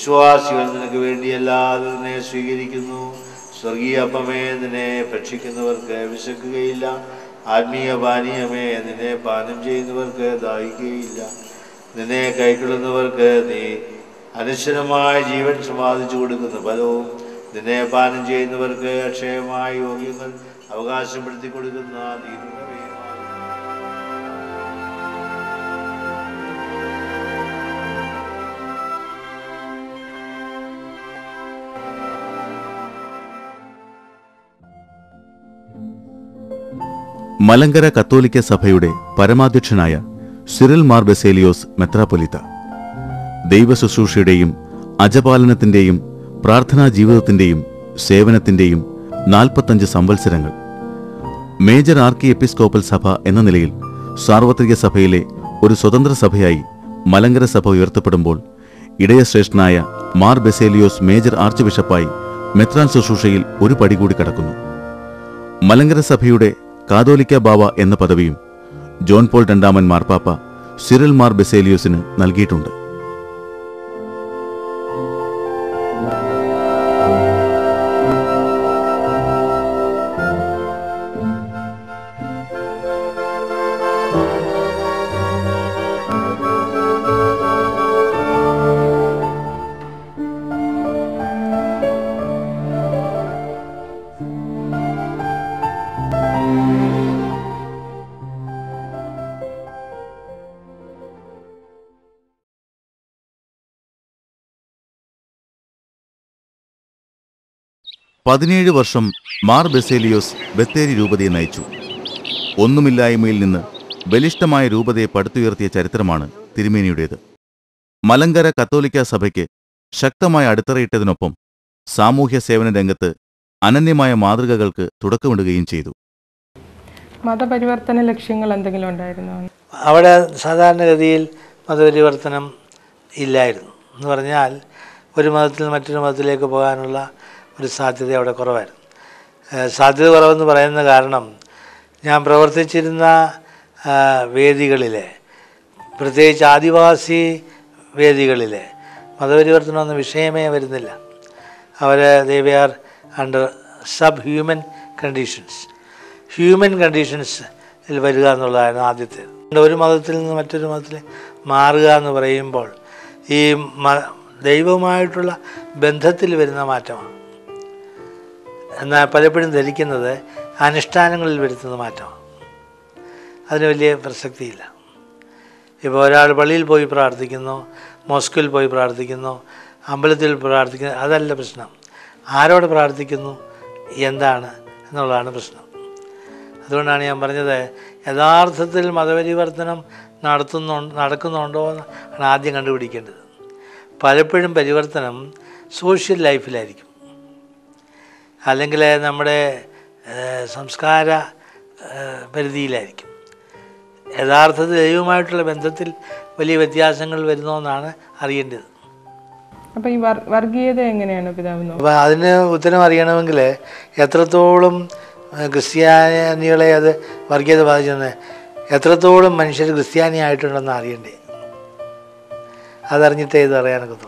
വിശ്വാസികൾ നിനക്ക് വേണ്ടിയല്ലാതെ നിന്നെ സ്വീകരിക്കുന്നു സ്വർഗീയ അപ്പമേ നിന്നെ ഭക്ഷിക്കുന്നവർക്ക് വിശക്കുകയില്ല ആത്മീയ പാനീയമേ നിന്നെ പാനം ചെയ്യുന്നവർക്ക് ദാഹിക്കുകയില്ല നിന്നെ കൈക്കൊള്ളുന്നവർക്ക് നീ അനശ്വരമായ ജീവൻ സമ്പാദിച്ചു കൊടുക്കുന്ന ഫലവും നിന്നെ പാനം ചെയ്യുന്നവർക്ക് അക്ഷയമായ യോഗ്യങ്ങൾ അവകാശപ്പെടുത്തി കൊടുക്കുന്ന നീരുറവയുമാണ് മലങ്കര കത്തോലിക്ക സഭയുടെ പരമാധ്യക്ഷനായ സിറിൽ മാർ ബെസേലിയോസ് മെത്രാപ്പൊലിത്ത ദൈവശുശ്രൂഷയുടെയും അജപാലനത്തിന്റെയും പ്രാർത്ഥനാ ജീവിതത്തിന്റെയും സേവനത്തിന്റെയും നാൽപ്പത്തഞ്ച് സംവത്സരങ്ങൾ മേജർ ആർക്കി എപ്പിസ്കോപ്പൽ സഭ എന്ന നിലയിൽ സാർവത്രിക സഭയിലെ ഒരു സ്വതന്ത്ര സഭയായി മലങ്കര സഭ ഉയർത്തപ്പെടുമ്പോൾ ഇടയശ്രേഷ്ഠനായ മാർ ബെസേലിയോസ് മേജർ ആർച്ച് ബിഷപ്പായി മെത്രാൻ ശുശ്രൂഷയിൽ ഒരു പടി കൂടി കടക്കുന്നു മലങ്കര സഭയുടെ കാതോലിക്ക ബാവ എന്ന പദവിയും ജോൺ പോൾ രണ്ടാമൻ മാർപ്പാപ്പ സിറിൽ മാർ ബെസേലിയോസിന് നൽകിയിട്ടുണ്ട് പതിനേഴ് വർഷം മാർ ബെസേലിയോസ് ബത്തേരി രൂപതയെ നയിച്ചു ഒന്നുമില്ലായ്മയിൽ നിന്ന് ബലിഷ്ഠമായ രൂപതയെ പടുത്തുയർത്തിയ ചരിത്രമാണ് തിരുമേനിയുടേത് മലങ്കര കത്തോലിക്ക സഭയ്ക്ക് ശക്തമായ അടിത്തറയിട്ടതിനൊപ്പം സാമൂഹ്യ സേവന രംഗത്ത് അനന്യമായ മാതൃകകൾക്ക് തുടക്കമിടുകയും ചെയ്തു മതപരിവർത്തന ലക്ഷ്യങ്ങൾ എന്തെങ്കിലും ഉണ്ടായിരുന്നോ അവിടെ സാധാരണഗതിയിൽ മതപരിവർത്തനം ഇല്ലായിരുന്നു എന്ന് പറഞ്ഞാൽ ഒരു മതത്തിൽ നിന്ന് മറ്റൊരു മതത്തിലേക്ക് പോകാനുള്ള ഒരു സാധ്യത അവിടെ കുറവായിരുന്നു ഏഹ് സാധ്യത കുറവെന്ന് പറയുന്ന കാരണം ഞാൻ പ്രവർത്തിച്ചിരുന്ന ആ, വേദികളിലെ പ്രത്യേകിച്ച് ആദിവാസി വേദികളിലെ മതപരിവർത്തനം എന്ന വിഷയമേ വരുന്നില്ല അവർ they are under sub human conditions human കണ്ടീഷൻസിൽ വരിക എന്നുള്ളതായിരുന്നു ആദ്യത്തെ ഒരു മതത്തിൽ നിന്ന് മറ്റൊരു മതത്തിൽ മാറുക എന്ന് പറയുമ്പോൾ ഈ മ ദൈവവുമായിട്ടുള്ള ബന്ധത്തിൽ വരുന്ന മാറ്റമാണ് എന്നാൽ പലപ്പോഴും ധരിക്കുന്നത് അനുഷ്ഠാനങ്ങളിൽ വരുത്തുന്ന മാറ്റമാണ് അതിന് വലിയ പ്രസക്തിയില്ല ഇപ്പോൾ ഒരാൾ പള്ളിയിൽ പോയി പ്രാർത്ഥിക്കുന്നു മോസ്കിൽ പോയി പ്രാർത്ഥിക്കുന്നു അമ്പലത്തിൽ പ്രാർത്ഥിക്കുന്നു അതല്ല പ്രശ്നം ആരോട് പ്രാർത്ഥിക്കുന്നു എന്താണ് എന്നുള്ളതാണ് പ്രശ്നം അതുകൊണ്ടാണ് ഞാൻ പറഞ്ഞത് യഥാർത്ഥത്തിൽ മതപരിവർത്തനം നടത്തുന്നു നടക്കുന്നുണ്ടോ എന്നാണ് ആദ്യം കണ്ടുപിടിക്കേണ്ടത് പലപ്പോഴും പരിവർത്തനം സോഷ്യൽ ലൈഫിലായിരിക്കും അല്ലെങ്കിൽ നമ്മുടെ ഏഹ്, സംസ്കാര ഏഹ്, പരിധിയിലായിരിക്കും യഥാർത്ഥത്തിൽ ദൈവവുമായിട്ടുള്ള ബന്ധത്തിൽ വലിയ വ്യത്യാസങ്ങൾ വരുന്നോന്നാണ് അറിയേണ്ടത് അപ്പൊ ഈ വർ- വർഗീയത എങ്ങനെയാണ് പിതാവ് നോക്കുന്നത്? അപ്പോൾ അതിന് ഉത്തരം അറിയണമെങ്കിൽ എത്രത്തോളം ഏഹ്, ക്രിസ്ത്യാനികളെ അത് വർഗീയത ബാധിച്ചെന്ന് എത്രത്തോളം മനുഷ്യർ ക്രിസ്ത്യാനി ആയിട്ടുണ്ടെന്ന് അറിയണ്ടേ അതറിഞ്ഞിട്ടേ ഇത് അറിയാനൊക്കത്തുള്ളൂ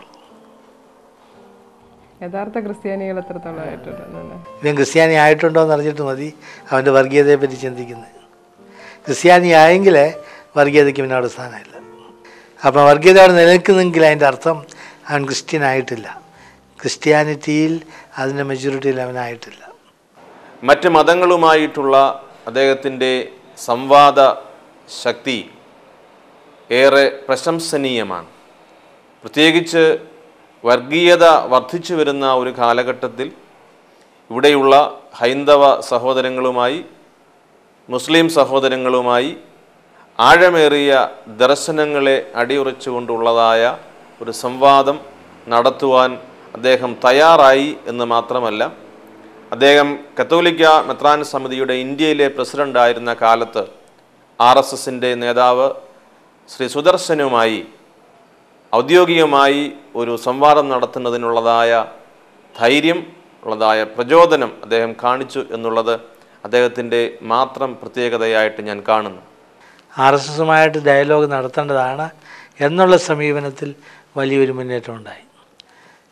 യഥാർത്ഥ ക്രിസ്ത്യാനികൾ എത്രത്തോളം ആയിട്ടുണ്ടെന്നല്ലേ ഇവൻ ക്രിസ്ത്യാനി ആയിട്ടുണ്ടോ എന്ന് അറിഞ്ഞിട്ട് മതി അവൻ്റെ വർഗീയതയെ പറ്റി ചിന്തിക്കുന്നത് ക്രിസ്ത്യാനി ആയെങ്കിൽ വർഗീയതയ്ക്ക് പിന്നെ അവിടെ സ്ഥാനമില്ല അപ്പം വർഗീയത അവിടെ നിലനിൽക്കുന്നെങ്കിൽ അതിൻ്റെ അർത്ഥം അവൻ ക്രിസ്ത്യൻ ആയിട്ടില്ല ക്രിസ്ത്യാനിറ്റിയിൽ അതിൻ്റെ മെച്യൂരിറ്റിയിൽ അവനായിട്ടില്ല മറ്റ് മതങ്ങളുമായിട്ടുള്ള അദ്ദേഹത്തിൻ്റെ സംവാദ ശക്തി ഏറെ പ്രശംസനീയമാണ് പ്രത്യേകിച്ച് വർഗീയത വർദ്ധിച്ചു വരുന്ന ഒരു കാലഘട്ടത്തിൽ ഇവിടെയുള്ള ഹൈന്ദവ സഹോദരങ്ങളുമായി മുസ്ലിം സഹോദരങ്ങളുമായി ആഴമേറിയ ദർശനങ്ങളെ അടിയുറച്ചുകൊണ്ടുള്ളതായ ഒരു സംവാദം നടത്തുവാൻ അദ്ദേഹം തയ്യാറായി എന്ന് മാത്രമല്ല അദ്ദേഹം കത്തോലിക്ക മെത്രാൻ സമിതിയുടെ ഇന്ത്യയിലെ പ്രസിഡൻ്റായിരുന്ന കാലത്ത് ആർ എസ് എസിൻ്റെ നേതാവ് ശ്രീ സുദർശനുമായി ഔദ്യോഗികമായി ഒരു സംവാദം നടത്തുന്നതിനുള്ളതായ ധൈര്യം ഉള്ളതായ പ്രചോദനം അദ്ദേഹം കാണിച്ചു എന്നുള്ളത് അദ്ദേഹത്തിൻ്റെ മാത്രം പ്രത്യേകതയായിട്ട് ഞാൻ കാണുന്നു ആർ എസ് എസുമായിട്ട് ഡയലോഗ് നടത്തേണ്ടതാണ് എന്നുള്ള സമീപനത്തിൽ വലിയൊരു മുന്നേറ്റം ഉണ്ടായി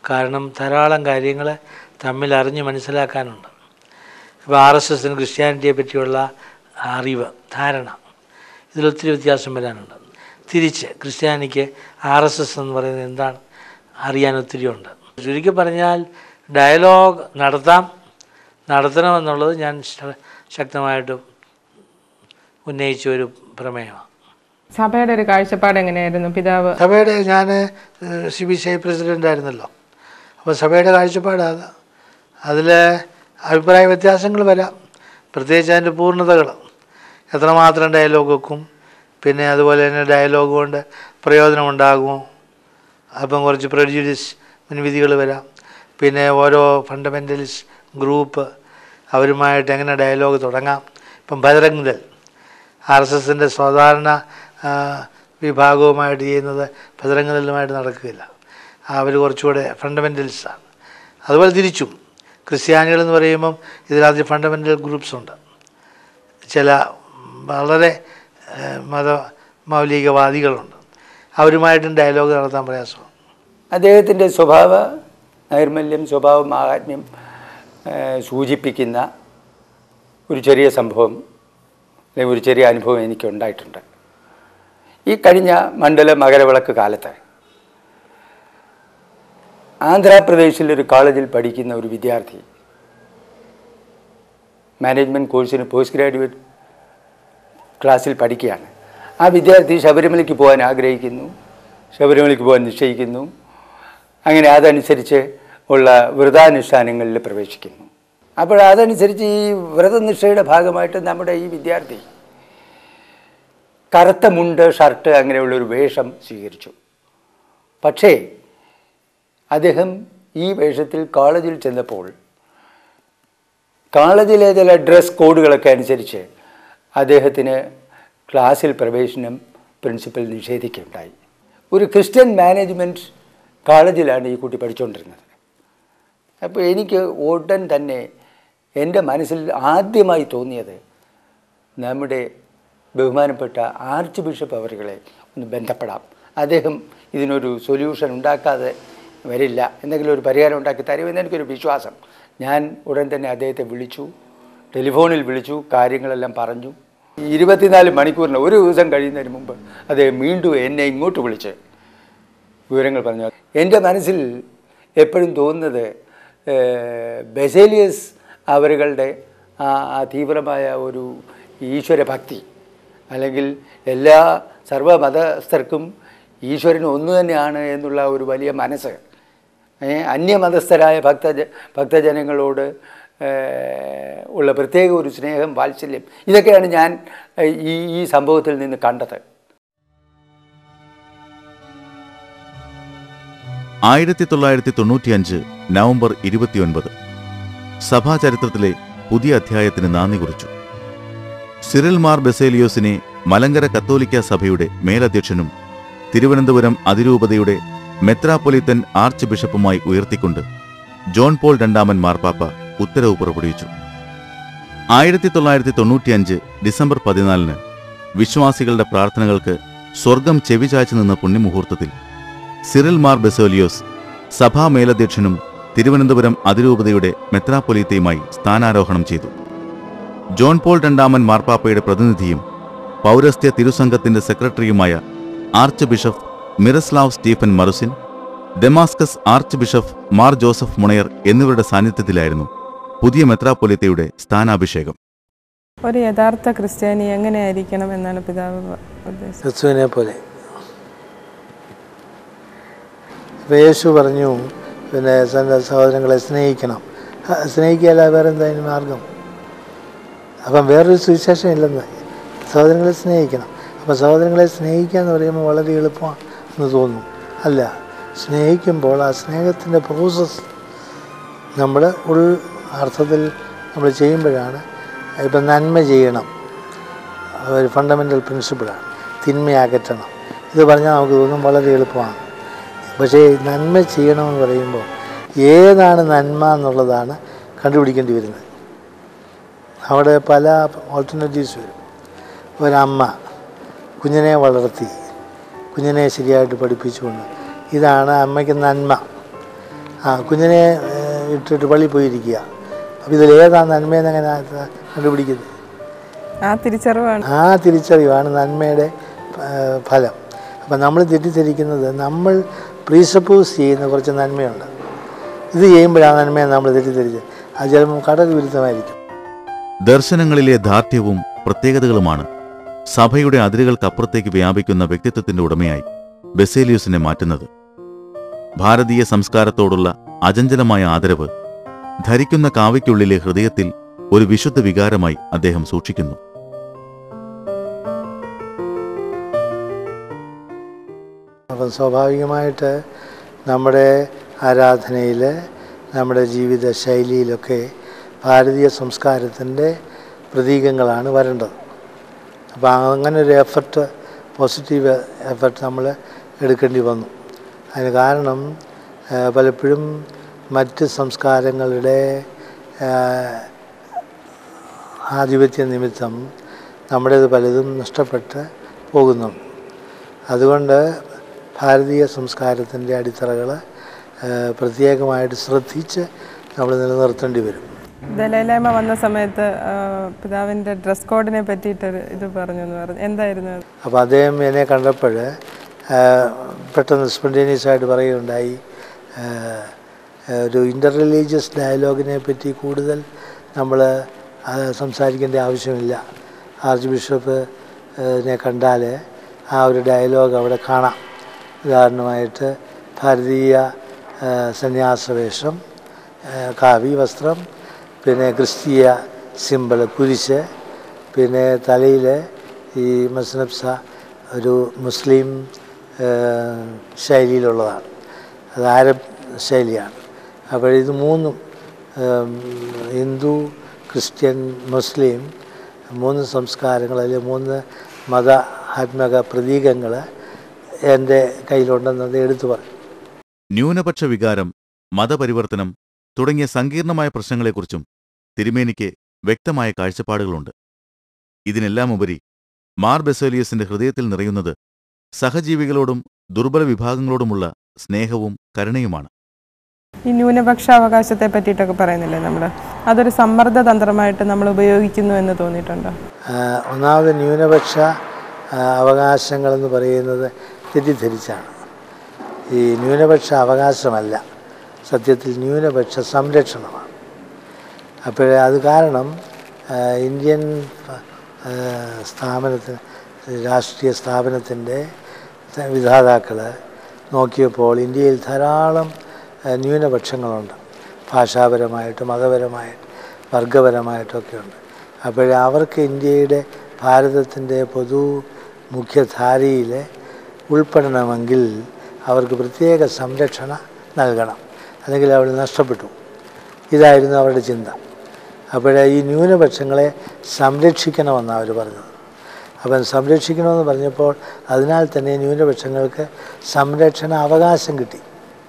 കാരണം ധാരാളം കാര്യങ്ങൾ തമ്മിൽ അറിഞ്ഞ് മനസ്സിലാക്കാനുണ്ട് ഇപ്പോൾ ആർ എസ് എസിന് ക്രിസ്ത്യാനിറ്റിയെ പറ്റിയുള്ള അറിവ് ധാരണ ഇതിലൊത്തിരി വ്യത്യാസം വരാനുണ്ട് തിരിച്ച് ക്രിസ്ത്യാനിക്ക് ആർ എസ് എസ് എന്ന് പറയുന്നത് എന്താണ് അറിയാൻ ഒത്തിരി ഉണ്ട് ചുരുക്കി പറഞ്ഞാൽ ഡയലോഗ് നടത്താം നടത്തണമെന്നുള്ളത് ഞാൻ ശ- ശക്തമായിട്ട് ഉന്നയിച്ച ഒരു പ്രമേയമാണ് സഭയുടെ ഒരു കാഴ്ചപ്പാട് എങ്ങനെയായിരുന്നു പിതാവ് സഭയുടെ ഞാൻ C B C I president ആയിരുന്നല്ലോ അപ്പോൾ സഭയുടെ കാഴ്ചപ്പാട് അത് അതിൽ അഭിപ്രായ വ്യത്യാസങ്ങൾ വരാം പ്രത്യേകിച്ച് അതിൻ്റെ പൂർണ്ണതകൾ എത്രമാത്രം ഡയലോഗ് വെക്കും പിന്നെ അതുപോലെ തന്നെ ഡയലോഗ് കൊണ്ട് പ്രയോജനമുണ്ടാകുമോ അപ്പം കുറച്ച് പ്രൊഡ്യൂഡിസ് മുൻവിധികൾ വരാം പിന്നെ ഓരോ ഫണ്ടമെൻ്റലിസ്റ്റ് ഗ്രൂപ്പ് അവരുമായിട്ട് എങ്ങനെ ഡയലോഗ് തുടങ്ങാം ഇപ്പം ബജറംഗ് ദൾ ആർ എസ് എസിൻ്റെ സാധാരണ ആ, വിഭാഗവുമായിട്ട് ചെയ്യുന്നത് ബജറംഗ് ദളുമായിട്ട് നടക്കുകയില്ല അവർ കുറച്ചുകൂടെ ഫണ്ടമെൻ്റലിസ്റ്റാണ് അതുപോലെ തിരിച്ചും ക്രിസ്ത്യാനികൾ എന്ന് പറയുമ്പം ഇതിനകത്ത് ഫണ്ടമെൻ്റൽ ഗ്രൂപ്പ്സ് ഉണ്ട് ചില വളരെ ഏഹ്, മത മൗലികവാദികളുണ്ട് അവരുമായിട്ടും ഡയലോഗ് നടത്താൻ പ്രയാസമാണ് അദ്ദേഹത്തിൻ്റെ സ്വഭാവ നൈർമല്യം സ്വഭാവ മാഹാത്മ്യം ഏഹ്, സൂചിപ്പിക്കുന്ന ഒരു ചെറിയ സംഭവം അല്ലെങ്കിൽ ഒരു ചെറിയ അനുഭവം എനിക്ക് ഉണ്ടായിട്ടുണ്ട് ഈ കഴിഞ്ഞ മണ്ഡല മകരവിളക്ക് കാലത്ത് ആന്ധ്രാപ്രദേശിലെ ഒരു കോളേജിൽ പഠിക്കുന്ന ഒരു വിദ്യാർത്ഥി മാനേജ്മെൻറ്റ് കോഴ്സിന് പോസ്റ്റ് ഗ്രാജുവേറ്റ് ക്ലാസ്സിൽ പഠിക്കുകയാണ് ആ വിദ്യാർത്ഥി ശബരിമലയ്ക്ക് പോകാൻ ആഗ്രഹിക്കുന്നു ശബരിമലയ്ക്ക് പോകാൻ നിശ്ചയിക്കുന്നു അങ്ങനെ അതനുസരിച്ച് ഉള്ള വ്രതാനുഷ്ഠാനങ്ങളിൽ പ്രവേശിക്കുന്നു അപ്പോൾ അതനുസരിച്ച് ഈ വ്രതനിഷ്ഠയുടെ ഭാഗമായിട്ട് നമ്മുടെ ഈ വിദ്യാർത്ഥി കറുത്ത മുണ്ട് ഷർട്ട് അങ്ങനെയുള്ള ഒരു വേഷം സ്വീകരിച്ചു പക്ഷേ അദ്ദേഹം ഈ വേഷത്തിൽ കോളേജിൽ ചെന്നപ്പോൾ കോളേജിലെ ചില ഡ്രസ് കോഡുകളൊക്കെ അനുസരിച്ച് അദ്ദേഹത്തിന് ക്ലാസ്സിൽ പ്രവേശനം പ്രിൻസിപ്പൽ നിഷേധിക്കുകയുണ്ടായി ഒരു ക്രിസ്ത്യൻ മാനേജ്മെൻറ്റ് കോളേജിലാണ് ഈ കുട്ടി പഠിച്ചുകൊണ്ടിരുന്നത് അപ്പോൾ എനിക്ക് ഉടൻ തന്നെ എൻ്റെ മനസ്സിൽ ആദ്യമായി തോന്നിയത് നമ്മുടെ ബഹുമാനപ്പെട്ട ആർച്ച് ബിഷപ്പ് അവരുകളെ ഒന്ന് ബന്ധപ്പെടാം അദ്ദേഹം ഇതിനൊരു സൊല്യൂഷൻ ഉണ്ടാക്കാതെ വരില്ല എന്തെങ്കിലും ഒരു പരിഹാരം ഉണ്ടാക്കി തരുമെന്ന് എനിക്കൊരു വിശ്വാസം ഞാൻ ഉടൻ തന്നെ അദ്ദേഹത്തെ വിളിച്ചു ടെലിഫോണിൽ വിളിച്ചു കാര്യങ്ങളെല്ലാം പറഞ്ഞു ഇരുപത്തിനാല് മണിക്കൂറിന് ഒരു ദിവസം കഴിയുന്നതിന് മുമ്പ് അദ്ദേഹം വീണ്ടും എന്നെ ഇങ്ങോട്ട് വിളിച്ച് വിവരങ്ങൾ പറഞ്ഞു എൻ്റെ മനസ്സിൽ എപ്പോഴും തോന്നുന്നത് ഏഹ്, ബെസേലിയസ് അവരുകളുടെ ആ ആ തീവ്രമായ ഒരു ഈശ്വരഭക്തി അല്ലെങ്കിൽ എല്ലാ സർവ്വമതസ്ഥർക്കും ഈശ്വരൻ ഒന്നു തന്നെയാണ് എന്നുള്ള ഒരു വലിയ മനസ്സ് ഏ, അന്യമതസ്ഥരായ ഭക്തജ ഭക്തജനങ്ങളോട് ഏഹ്, ഉള്ള പ്രത്യേക ഒരു സ്നേഹം വാത്സല്യം ഇതൊക്കെയാണ് ഞാൻ ഏഹ്, ഈ ഈ സംഭവത്തിൽ നിന്ന് കണ്ടത് ആയിരത്തി തൊള്ളായിരത്തി തൊണ്ണൂറ്റിയഞ്ച് നവംബർ ഇരുപത്തിയൊൻപത് സഭാചരിത്രത്തിലെ പുതിയ അധ്യായത്തിന് നാന്ദി കുറിച്ചു സിറിൽ മാർ ബെസേലിയോസിനെ മലങ്കര കത്തോലിക്ക സഭയുടെ മേലധ്യക്ഷനും തിരുവനന്തപുരം അതിരൂപതയുടെ മെത്രാപ്പൊലിത്തൻ ആർച്ച് ബിഷപ്പുമായി ഉയർത്തിക്കൊണ്ട് ജോൺ പോൾ രണ്ടാമൻ മാർപ്പാപ്പ ഉത്തരവ് പുറപ്പെടുവിച്ചു ആയിരത്തി തൊള്ളായിരത്തി തൊണ്ണൂറ്റിയഞ്ച് ഡിസംബർ പതിനാലിന് വിശ്വാസികളുടെ പ്രാർത്ഥനകൾക്ക് സ്വർഗം ചെവിചാച്ചു നിന്ന പുണ്യമുഹൂർത്തത്തിൽ സിറിൽ മാർ ബെസോലിയോസ് സഭാ മേലധ്യക്ഷനും തിരുവനന്തപുരം അതിരൂപതയുടെ മെത്രാപ്പൊലീത്തയുമായി സ്ഥാനാരോഹണം ചെയ്തു ജോൺ പോൾ രണ്ടാമൻ മാർപ്പാപ്പയുടെ പ്രതിനിധിയും പൗരസ്ത്യ തിരുസംഘത്തിന്റെ സെക്രട്ടറിയുമായ archbishop Miroslav Stephen Marusyn Damascus archbishop Mar Joseph Mounayer എന്നിവരുടെ സാന്നിധ്യത്തിലായിരുന്നു പുതിയ മെത്രാപ്പൊലീത്തയുടെ സ്ഥാനാഭിഷേകം ഒരു യഥാർത്ഥ ക്രിസ്ത്യാനി എങ്ങനെയായിരിക്കണം എന്നാണ് പിതാവ് ഉദ്ദേശിച്ചത് ക്രിസ്തുവിനെ പോലെ ഇപ്പം യേശു പറഞ്ഞു പിന്നെ തൻ്റെ സഹോദരങ്ങളെ സ്നേഹിക്കണം ആ, സ്നേഹിക്കുകയല്ല വേറെ എന്താ അതിന് മാർഗം അപ്പം വേറൊരു സുവിശേഷം ഇല്ലെന്ന് സഹോദരങ്ങളെ സ്നേഹിക്കണം അപ്പം സഹോദരങ്ങളെ സ്നേഹിക്കുക എന്ന് പറയുമ്പോൾ വളരെ എളുപ്പമാണ് എന്ന് തോന്നും അല്ല സ്നേഹിക്കുമ്പോൾ ആ സ്നേഹത്തിൻ്റെ പ്രോസസ്സ് നമ്മൾ ഉൾ അർത്ഥത്തിൽ നമ്മൾ ചെയ്യുമ്പോഴാണ് ഇപ്പം നന്മ ചെയ്യണം ഒരു ഫണ്ടമെൻ്റൽ പ്രിൻസിപ്പിളാണ് തിന്മയകറ്റണം ഇത് പറഞ്ഞാൽ നമുക്ക് തോന്നും വളരെ എളുപ്പമാണ് പക്ഷേ നന്മ ചെയ്യണമെന്ന് പറയുമ്പോൾ ഏതാണ് നന്മ എന്നുള്ളതാണ് കണ്ടുപിടിക്കേണ്ടി വരുന്നത് അവിടെ പല ഓൾട്ടർനേറ്റീവ്സ് വരും ഒരമ്മ കുഞ്ഞിനെ വളർത്തി കുഞ്ഞിനെ ശരിയായിട്ട് പഠിപ്പിച്ചുകൊണ്ട് ഇതാണ് അമ്മയ്ക്ക് നന്മ ആ കുഞ്ഞിനെ ഏഹ്, ഇട്ടിട്ട് പള്ളി പോയിരിക്കുക അപ്പോൾ ഇതിലേതാ നന്മയെന്ന് എങ്ങനെ കണ്ടുപിടിക്കുന്നത് ആ തിരിച്ചറിവാണ് ആ തിരിച്ചറിവാണ് നന്മയുടെ ആ, ഫലം അപ്പം നമ്മൾ തെറ്റിദ്ധരിക്കുന്നത് നമ്മൾ പ്രീസപ്പോസ് ചെയ്യുന്ന കുറച്ച് നന്മയുണ്ട് ഇത് ചെയ്യുമ്പോഴാണ് നന്മയെ നമ്മൾ തെറ്റിദ്ധരിച്ചത് അത് ചിലപ്പോൾ കടൽ വിരുദ്ധമായിരിക്കും ദർശനങ്ങളിലെ ധാർഢ്യവും പ്രത്യേകതകളുമാണ് സഭയുടെ അതിരുകൾക്കപ്പുറത്തേക്ക് വ്യാപിക്കുന്ന വ്യക്തിത്വത്തിന്റെ ഉടമയായി ബെസേലിയൂസിനെ മാറ്റുന്നത് ഭാരതീയ സംസ്കാരത്തോടുള്ള അചഞ്ചലമായ ആദരവ് ധരിക്കുന്ന കാവയ്ക്കുള്ളിലെ ഹൃദയത്തിൽ ഒരു വിശുദ്ധ വികാരമായി അദ്ദേഹം സൂക്ഷിക്കുന്നു അപ്പം സ്വാഭാവികമായിട്ട് നമ്മുടെ ആരാധനയിൽ നമ്മുടെ ജീവിത ശൈലിയിലൊക്കെ ഭാരതീയ സംസ്കാരത്തിൻ്റെ പ്രതീകങ്ങളാണ് വരേണ്ടത് അപ്പോൾ അങ്ങനെ ഒരു എഫർട്ട് പോസിറ്റീവ് എഫർട്ട് നമ്മൾ എടുക്കേണ്ടി വന്നു അതിന് കാരണം ആ, പലപ്പോഴും മറ്റ് സംസ്കാരങ്ങളുടെ ആ, ആധിപത്യ നിമിത്തം നമ്മുടേത് പലതും നഷ്ടപ്പെട്ട് പോകുന്നുണ്ട് അതുകൊണ്ട് ഭാരതീയ സംസ്കാരത്തിൻ്റെ അടിത്തറകൾ പ്രത്യേകമായിട്ട് ശ്രദ്ധിച്ച് നമ്മൾ നിലനിർത്തേണ്ടി വരും ദലൈലാമ വന്ന സമയത്ത് ആ, പിതാവിന്റെ ഡ്രസ് കോഡിനെ പറ്റിയിട്ടൊരു ഇത് പറഞ്ഞു എന്ന് പറഞ്ഞു എന്തായിരുന്നു അത് അപ്പോൾ അദ്ദേഹം എന്നെ കണ്ടപ്പോൾ പെട്ടെന്ന് സ്പോണ്ടേനിയസ് ആയിട്ട് പറയുകയുണ്ടായി ആ, ഒരു ഇൻ്റർ റിലീജിയസ് ഡയലോഗിനെ പറ്റി കൂടുതൽ നമ്മൾ സംസാരിക്കേണ്ട ആവശ്യമില്ല ആർച്ച് ബിഷപ്പ് നെ കണ്ടാൽ ആ ഒരു ഡയലോഗ് അവിടെ കാണാം ഉദാഹരണമായിട്ട് ഭാരതീയ ആ, സന്യാസവേഷം ആ, കാവി വസ്ത്രം പിന്നെ ക്രിസ്തീയ സിമ്പിൾ കുരിശ് പിന്നെ തലയിൽ ഈ മസ്നബ്സ ഒരു മുസ്ലിം ആ, ശൈലിയിലുള്ളതാണ് അത് അരബ് ശൈലിയാണ് അപ്പോൾ ഇത് മൂന്നും ഉം, ഹിന്ദു ക്രിസ്ത്യൻ മുസ്ലിം മൂന്ന് സംസ്കാരങ്ങൾ അല്ലെങ്കിൽ മൂന്ന് മത ആത്മക പ്രതീകങ്ങൾ എൻ്റെ കയ്യിലുണ്ടെന്നത് എടുത്തു പറയും ന്യൂനപക്ഷ വികാരം മതപരിവർത്തനം തുടങ്ങിയ സങ്കീർണമായ പ്രശ്നങ്ങളെക്കുറിച്ചും തിരുമേനിക്ക് വ്യക്തമായ കാഴ്ചപ്പാടുകളുണ്ട് ഇതിനെല്ലാം ഉപരി മാർ ബെസോലിയസിന്റെ ഹൃദയത്തിൽ നിറയുന്നത് സഹജീവികളോടും ദുർബല വിഭാഗങ്ങളോടുമുള്ള സ്നേഹവും കരുണയുമാണ് ഈ ന്യൂനപക്ഷ അവകാശത്തെ പറ്റിയിട്ടൊക്കെ പറയുന്നില്ലേ നമ്മൾ അതൊരു സമ്മർദ്ദ തന്ത്രമായിട്ട് നമ്മൾ ഉപയോഗിക്കുന്നു എന്ന് തോന്നിയിട്ടുണ്ടോ ആ, ഒന്നാമത് ന്യൂനപക്ഷ ആ, അവകാശങ്ങളെന്ന് പറയുന്നത് തെറ്റിദ്ധരിച്ചാണ് ഈ ന്യൂനപക്ഷ അവകാശമല്ല സത്യത്തിൽ ന്യൂനപക്ഷ സംരക്ഷണമാണ് അപ്പോൾ അത് കാരണം ആ, ഇന്ത്യൻ ആ, സ്ഥാപനത്തിന് രാഷ്ട്രീയ സ്ഥാപനത്തിൻ്റെ വിധാതാക്കൾ നോക്കിയപ്പോൾ ഇന്ത്യയിൽ ധാരാളം ആ, ന്യൂനപക്ഷങ്ങളുണ്ട് ഭാഷാപരമായിട്ട് മതപരമായിട്ട് വർഗപരമായിട്ടൊക്കെ ഉണ്ട് അപ്പോൾ അവർക്ക് ഇന്ത്യയുടെ ഭാരതത്തിൻ്റെ പൊതു മുഖ്യധാരയിൽ ഉൾപ്പെടണമെങ്കിൽ അവർക്ക് പ്രത്യേക സംരക്ഷണ നൽകണം അല്ലെങ്കിൽ അവർ നഷ്ടപ്പെട്ടു ഇതായിരുന്നു അവരുടെ ചിന്ത അപ്പോൾ ഈ ന്യൂനപക്ഷങ്ങളെ സംരക്ഷിക്കണമെന്നാണ് അവർ പറഞ്ഞത് അപ്പം സംരക്ഷിക്കണമെന്ന് പറഞ്ഞപ്പോൾ അതിനാൽ തന്നെ ന്യൂനപക്ഷങ്ങൾക്ക് സംരക്ഷണ അവകാശം കിട്ടി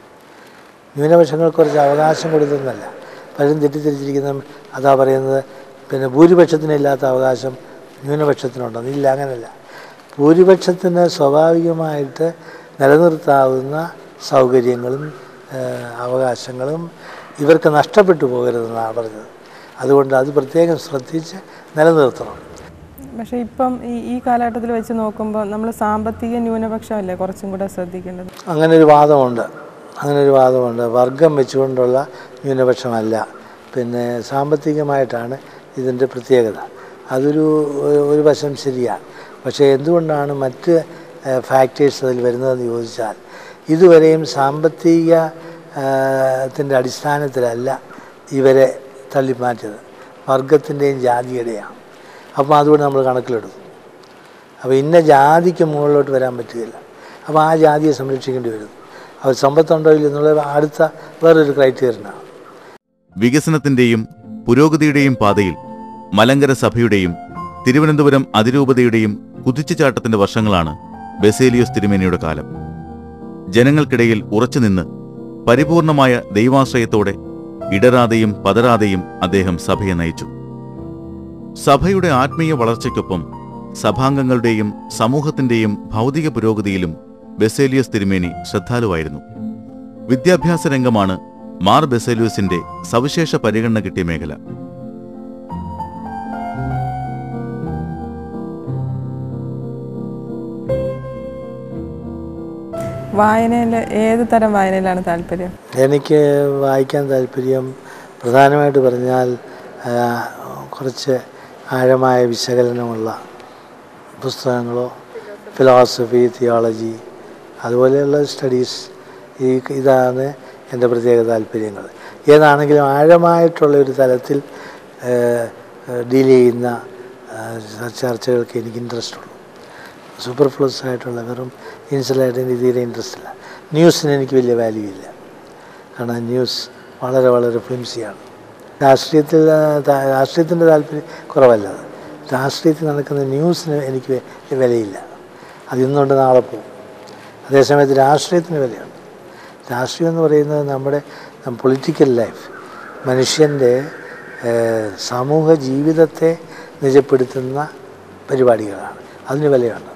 ന്യൂനപക്ഷങ്ങൾക്ക് കുറച്ച് അവകാശം കൊടുത്തെന്നല്ല പലരും തെറ്റിദ്ധരിച്ചിരിക്കുന്ന അതാ പറയുന്നത് പിന്നെ ഭൂരിപക്ഷത്തിനില്ലാത്ത അവകാശം ന്യൂനപക്ഷത്തിനുണ്ടെന്ന് ഇല്ല അങ്ങനെയല്ല ഭൂരിപക്ഷത്തിന് സ്വാഭാവികമായിട്ട് നിലനിർത്താവുന്ന സൗകര്യങ്ങളും ഏഹ്, അവകാശങ്ങളും ഇവർക്ക് നഷ്ടപ്പെട്ടു പോകരുതെന്നാണ് പറഞ്ഞത് അതുകൊണ്ട് അത് പ്രത്യേകം ശ്രദ്ധിച്ച് നിലനിർത്തണം പക്ഷേ ഇപ്പം ഈ ഈ കാലഘട്ടത്തിൽ വെച്ച് നോക്കുമ്പോൾ നമ്മൾ സാമ്പത്തിക ന്യൂനപക്ഷമല്ലേ കുറച്ചും കൂടെ ശ്രദ്ധിക്കേണ്ടത് അങ്ങനെ ഒരു വാദമുണ്ട് അങ്ങനെ ഒരു വാദമുണ്ട് വർഗം വെച്ചുകൊണ്ടുള്ള ന്യൂനപക്ഷമല്ല പിന്നെ സാമ്പത്തികമായിട്ടാണ് ഇതിൻ്റെ പ്രത്യേകത അതൊരു ഒരു- ഒരു വശം ശരിയാണ് പക്ഷേ എന്തുകൊണ്ടാണ് മറ്റ് ഫാക്ടേഴ്സ് അതിൽ വരുന്നതെന്ന് ചോദിച്ചാൽ ഇതുവരെയും സാമ്പത്തിക ത്തിൻ്റെ അടിസ്ഥാനത്തിലല്ല ഇവരെ തള്ളിമാറ്റിയത് വർഗത്തിൻ്റെയും ജാതിയുടെയാണ് അപ്പോൾ അതുകൊണ്ട് നമ്മൾ കണക്കിലെടുക്കും അപ്പോൾ ഇന്ന ജാതിക്ക് മുകളിലോട്ട് വരാൻ പറ്റുകയില്ല അപ്പോൾ ആ ജാതിയെ സംരക്ഷിക്കേണ്ടി വരും അവർ സമ്പത്തുണ്ടോ ഇല്ല എന്നുള്ള അടുത്ത വേറൊരു ക്രൈറ്റീരിയനാണ് വികസനത്തിന്റെയും പുരോഗതിയുടെയും പാതയിൽ മലങ്കര സഭയുടെയും തിരുവനന്തപുരം അതിരൂപതയുടെയും കുതിച്ചുചാട്ടത്തിന്റെ വർഷങ്ങളാണ് ബെസേലിയോസ് തിരുമേനിയുടെ കാലം ജനങ്ങൾക്കിടയിൽ ഉറച്ചുനിന്ന് പരിപൂർണമായ ദൈവാശ്രയത്തോടെ ഇടരാതെയും പതരാതെയും അദ്ദേഹം സഭയെ നയിച്ചു സഭയുടെ ആത്മീയ വളർച്ചയ്ക്കൊപ്പം സഭാംഗങ്ങളുടെയും സമൂഹത്തിന്റെയും ഭൗതിക പുരോഗതിയിലും ബെസേലിയസ് തിരുമേനി ശ്രദ്ധാലുവായിരുന്നു വിദ്യാഭ്യാസ രംഗമാണ് മാർ ബെസേലിയൂസിന്റെ സവിശേഷ പരിഗണന കിട്ടിയ മേഖല വായനയിൽ ഏത് തരം വായനയിലാണ് താല്പര്യം എനിക്ക് വായിക്കാൻ താല്പര്യം പ്രധാനമായിട്ട് പറഞ്ഞാൽ ആ, കുറച്ച് ആഴമായ വിശകലനമുള്ള പുസ്തകങ്ങളോ ഫിലോസഫി തിയോളജി അതുപോലെയുള്ള സ്റ്റഡീസ് ഈ ഇതാണ് എൻ്റെ പ്രത്യേക താല്പര്യങ്ങൾ ഏതാണെങ്കിലും ആഴമായിട്ടുള്ള ഒരു തലത്തിൽ ഡീൽ ചെയ്യുന്ന ആ, ചർച്ചകൾക്ക് എനിക്ക് ഇൻട്രസ്റ്റ് ഉള്ളൂ സൂപ്പർഫ്ലസ് ആയിട്ടുള്ള വെറും ഇൻസലായിട്ട് എനിക്ക് തീരെ ഇൻട്രസ്റ്റ് ഇല്ല ന്യൂസിന് എനിക്ക് വലിയ വാല്യൂ ഇല്ല കാരണം ന്യൂസ് വളരെ വളരെ ഫ്ലിംസിയാണ് രാഷ്ട്രീയത്തിൽ ആ, താ- രാഷ്ട്രീയത്തിൻ്റെ താല്പര്യം കുറവല്ല അത്. രാഷ്ട്രീയത്തിൽ നടക്കുന്ന ന്യൂസിന് എനിക്ക് വെ- വിലയില്ല അത് ഇന്നുകൊണ്ട് നാളെ പോകും അതേസമയത്ത് രാഷ്ട്രീയത്തിന് വിലയുണ്ട് രാഷ്ട്രീയം എന്ന് പറയുന്നത് നമ്മുടെ പൊളിറ്റിക്കൽ ലൈഫ് മനുഷ്യൻ്റെ ഏഹ്, സമൂഹ ജീവിതത്തെ നിജപ്പെടുത്തുന്ന പരിപാടികളാണ് അതിന് വിലയുണ്ട്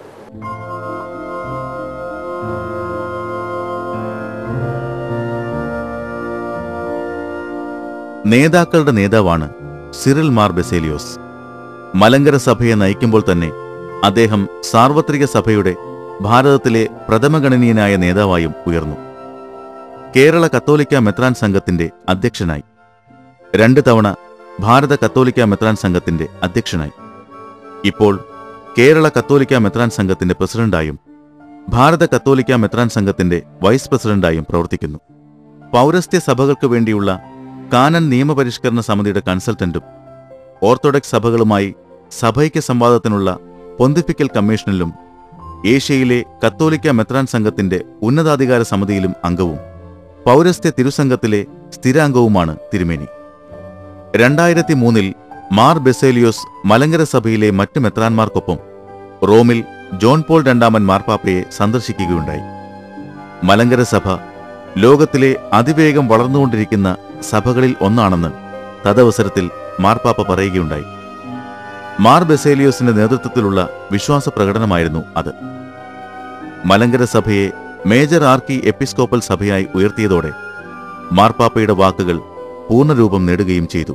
നേതാക്കളുടെ നേതാവാണ് സിറിൽ മാർ ബെസേലിയോസ് മലങ്കര സഭയെ നയിക്കുമ്പോൾ തന്നെ അദ്ദേഹം സാർവത്രിക സഭയുടെ ഭാരതത്തിലെ പ്രഥമഗണനീയനായ നേതാവായും ഉയർന്നു കേരള കത്തോലിക്ക മെത്രാൻ സംഘത്തിന്റെ അധ്യക്ഷനായി രണ്ട് തവണ ഭാരത കത്തോലിക്ക മെത്രാൻ സംഘത്തിന്റെ അധ്യക്ഷനായി ഇപ്പോൾ കേരള കത്തോലിക്ക മെത്രാൻ സംഘത്തിന്റെ പ്രസിഡന്റായും ഭാരത കത്തോലിക്ക മെത്രാൻ സംഘത്തിന്റെ വൈസ് പ്രസിഡന്റായും പ്രവർത്തിക്കുന്നു പൗരസ്ത്യ സഭകൾക്ക് വേണ്ടിയുള്ള കാനൻ നിയമപരിഷ്കരണ സമിതിയുടെ കൺസൾട്ടന്റും ഓർത്തഡോക്സ് സഭകളുമായി സഭൈക്യ സംവാദത്തിനുള്ള പൊന്തിഫിക്കൽ കമ്മീഷനിലും ഏഷ്യയിലെ കത്തോലിക്ക മെത്രാൻ സംഘത്തിന്റെ ഉന്നതാധികാര സമിതിയിലും അംഗവും പൗരസ്ത്യ തിരുസംഘത്തിലെ സ്ഥിരാംഗവുമാണ് തിരുമേനി രണ്ടായിരത്തി മൂന്നിൽ മാർ ബെസേലിയോസ് മലങ്കര സഭയിലെ മറ്റ് മെത്രാന്മാർക്കൊപ്പം റോമിൽ ജോൺ പോൾ രണ്ടാമൻ മാർപ്പാപ്പയെ സന്ദർശിക്കുകയുണ്ടായി മലങ്കര സഭ ലോകത്തിലെ അതിവേഗം വളർന്നുകൊണ്ടിരിക്കുന്ന സഭകളിൽ ഒന്നാണെന്ന് തദവസരത്തിൽ മാർപ്പാപ്പ പറയുകയുണ്ടായി മാർ ബെസേലിയോസിന്റെ നേതൃത്വത്തിലുള്ള വിശ്വാസ പ്രകടനമായിരുന്നു അത് മലങ്കര സഭയെ മേജർ ആർക്കി എപ്പിസ്കോപ്പൽ സഭയായി ഉയർത്തിയതോടെ മാർപ്പാപ്പയുടെ വാക്കുകൾ പൂർണ്ണരൂപം നേടുകയും ചെയ്തു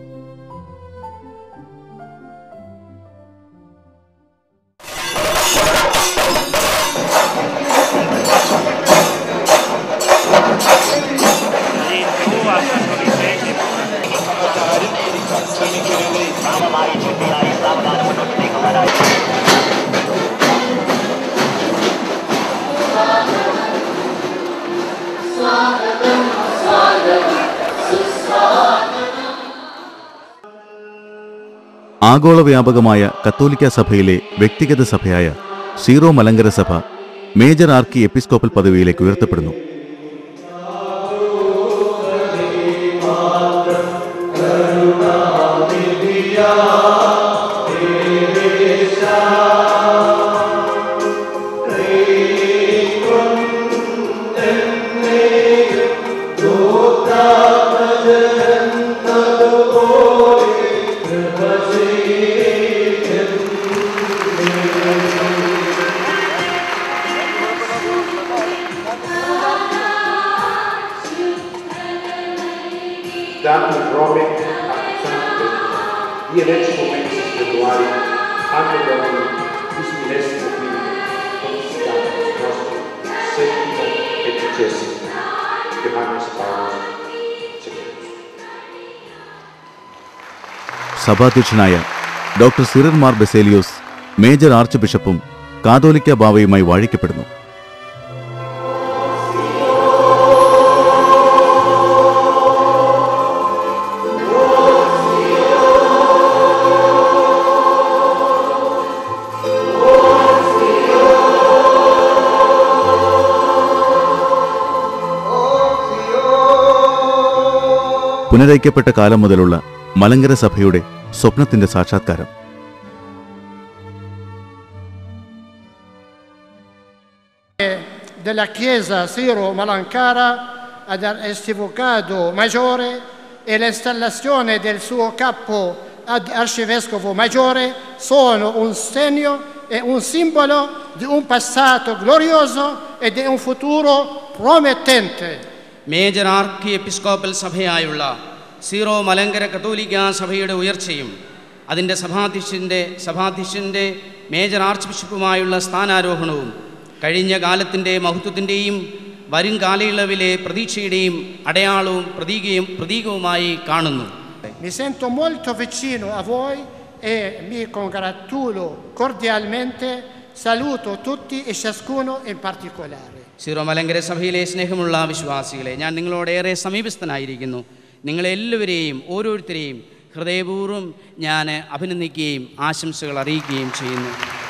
ആഗോള വ്യാപകമായ കത്തോലിക്ക സഭയിലെ വ്യക്തിഗത സഭയായ സീറോ മലങ്കര സഭ മേജർ ആർക്കി എപ്പിസ്കോപ്പൽ പദവിയിലേക്ക് ഉയർത്തപ്പെടുന്നു dato il nome a Sante, die Rechtsmoment Februari, anno Domini, bis millesimo quinto, conquistato nostro settimo e dicesimo, Johannes Paulus II. സഭാധ്യക്ഷനായ ഡോക്ടർ സിറിൽ മാർ ബെസേലിയോസ് മേജർ ആർച്ച് ബിഷപ്പും കാതോലിക്ക ബാവയുമായി വാഴിക്കപ്പെടുന്നു പുനരൈക്യപ്പെട്ട കാലം മുതലുള്ള മലങ്കര സഭയുടെ സ്വപ്നത്തിന്റെ സാക്ഷാത്കാരം della Chiesa Siro Malankara ad Estivocado Maggiore e l'installazione del suo capo ad Arcivescovo Maggiore sono un segno e un simbolo di un passato glorioso e di un futuro promettente. Major archiepiscopal സഭയായുള്ള സീറോ മലങ്കര കത്തോലിക്ക സഭയുടെ ഉയർച്ചയും അതിൻ്റെ സഭാധ്യക്ഷൻ്റെ സഭാധ്യക്ഷൻ്റെ മേജർ ആർച്ച് ബിഷപ്പുമായുള്ള സ്ഥാനാരോഹണവും കഴിഞ്ഞ കാലത്തിൻ്റെ മഹത്വത്തിൻ്റെയും വരും കാലയളവിലെ പ്രതീക്ഷയുടെയും അടയാളവും പ്രതീകയും പ്രതീകവുമായി കാണുന്നു Mi sento molto vicino a voi e mi congratulo cordialmente, saluto tutti e ciascuno in particolare. Syro Malankara സഭയിലെ സ്നേഹമുള്ള വിശ്വാസികളെ ഞാൻ നിങ്ങളോടേറെ സമീപസ്ഥനായിരിക്കുന്നു നിങ്ങളെല്ലാവരെയും ഓരോരുത്തരെയും ഹൃദയപൂർവ്വം ഞാൻ അഭിനന്ദിക്കുകയും ആശംസകൾ അറിയിക്കുകയും ചെയ്യുന്നു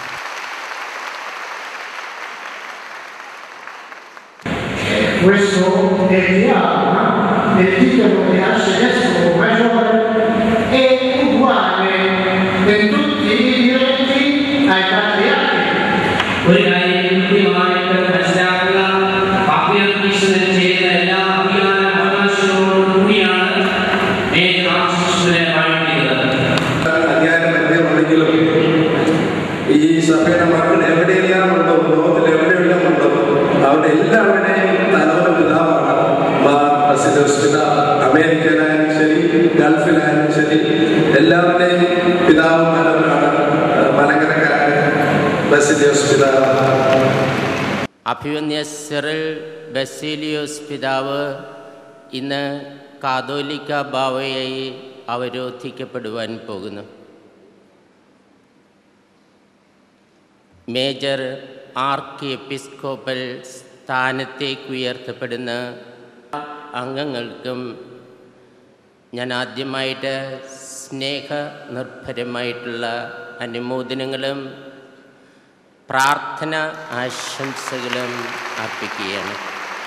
Questo richiama del titolo di arcivescovo maggiore è uguale per tutti i diretti ai patriarchi. ഒരു കാര്യം കൃത്യമായിട്ട് മനസ്സിലാക്കുക പാപ്പിയർക്കീസിന് ചെയ്ത എല്ലാ അധികാര അവകാശങ്ങളോടും കൂടിയാണ് മേജർ ആർച്ചിബിഷപ്പിനെ വാഴ്ത്തിയത് അധ്യായത്തിലും ഈ സഭയുടെ മക്കൾ എവിടെയെല്ലാം ഉണ്ടോ ലോകത്തിൽ എവിടെയെല്ലാം ഉണ്ടോ അവരുടെ എല്ലാവരുടെയും തലവര പിതാവാണ് മാർ ബസിലോസ് പിതാവ് അമേരിക്കയിലായാലും ശരി ഗൾഫിലായാലും ശരി എല്ലാവരുടെയും പിതാവുമാരവരാണ് മലങ്കരക്കാരൻ ബസിലോസ് പിതാവ് അഭിവന്യ സിറിൽ ബസീലിയോസ് പിതാവ് ഇന്ന് കാതോലിക്ക ബാവയായി അവരോധിക്കപ്പെടുവാൻ പോകുന്നു മേജർ ആർക്കി എപ്പിസ്കോപ്പൽ സ്ഥാനത്തേക്ക് ഉയർത്തപ്പെടുന്ന അംഗങ്ങൾക്കും ഞാൻ ആദ്യമായിട്ട് സ്നേഹ നിർഭരമായിട്ടുള്ള അനുമോദനങ്ങളും പ്രാർത്ഥന ആശംസകളും അർപ്പിക്കുകയാണ്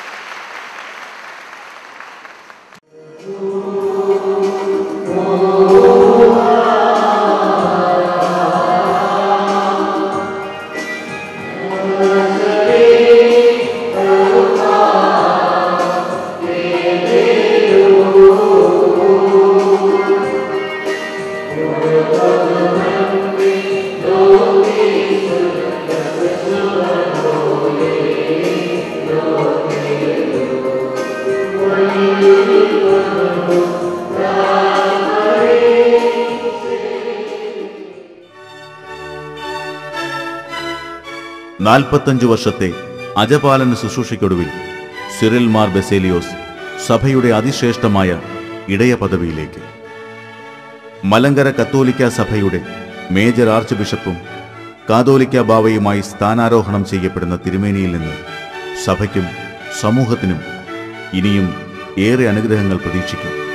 നാൽപ്പത്തഞ്ചു വർഷത്തെ അജപാലന ശുശ്രൂഷയ്ക്കൊടുവിൽ സിറിൽ മാർ ബെസേലിയോസ് സഭയുടെ അതിശ്രേഷ്ഠമായ ഇടയ പദവിയിലേക്ക് മലങ്കര കത്തോലിക്ക സഭയുടെ മേജർ ആർച്ച് ബിഷപ്പും കാതോലിക്ക ബാവയുമായി സ്ഥാനാരോഹണം ചെയ്യപ്പെടുന്ന തിരുമേനിയിൽ നിന്ന് സഭയ്ക്കും സമൂഹത്തിനും ഇനിയും ഏറെ അനുഗ്രഹങ്ങൾ പ്രതീക്ഷിക്കും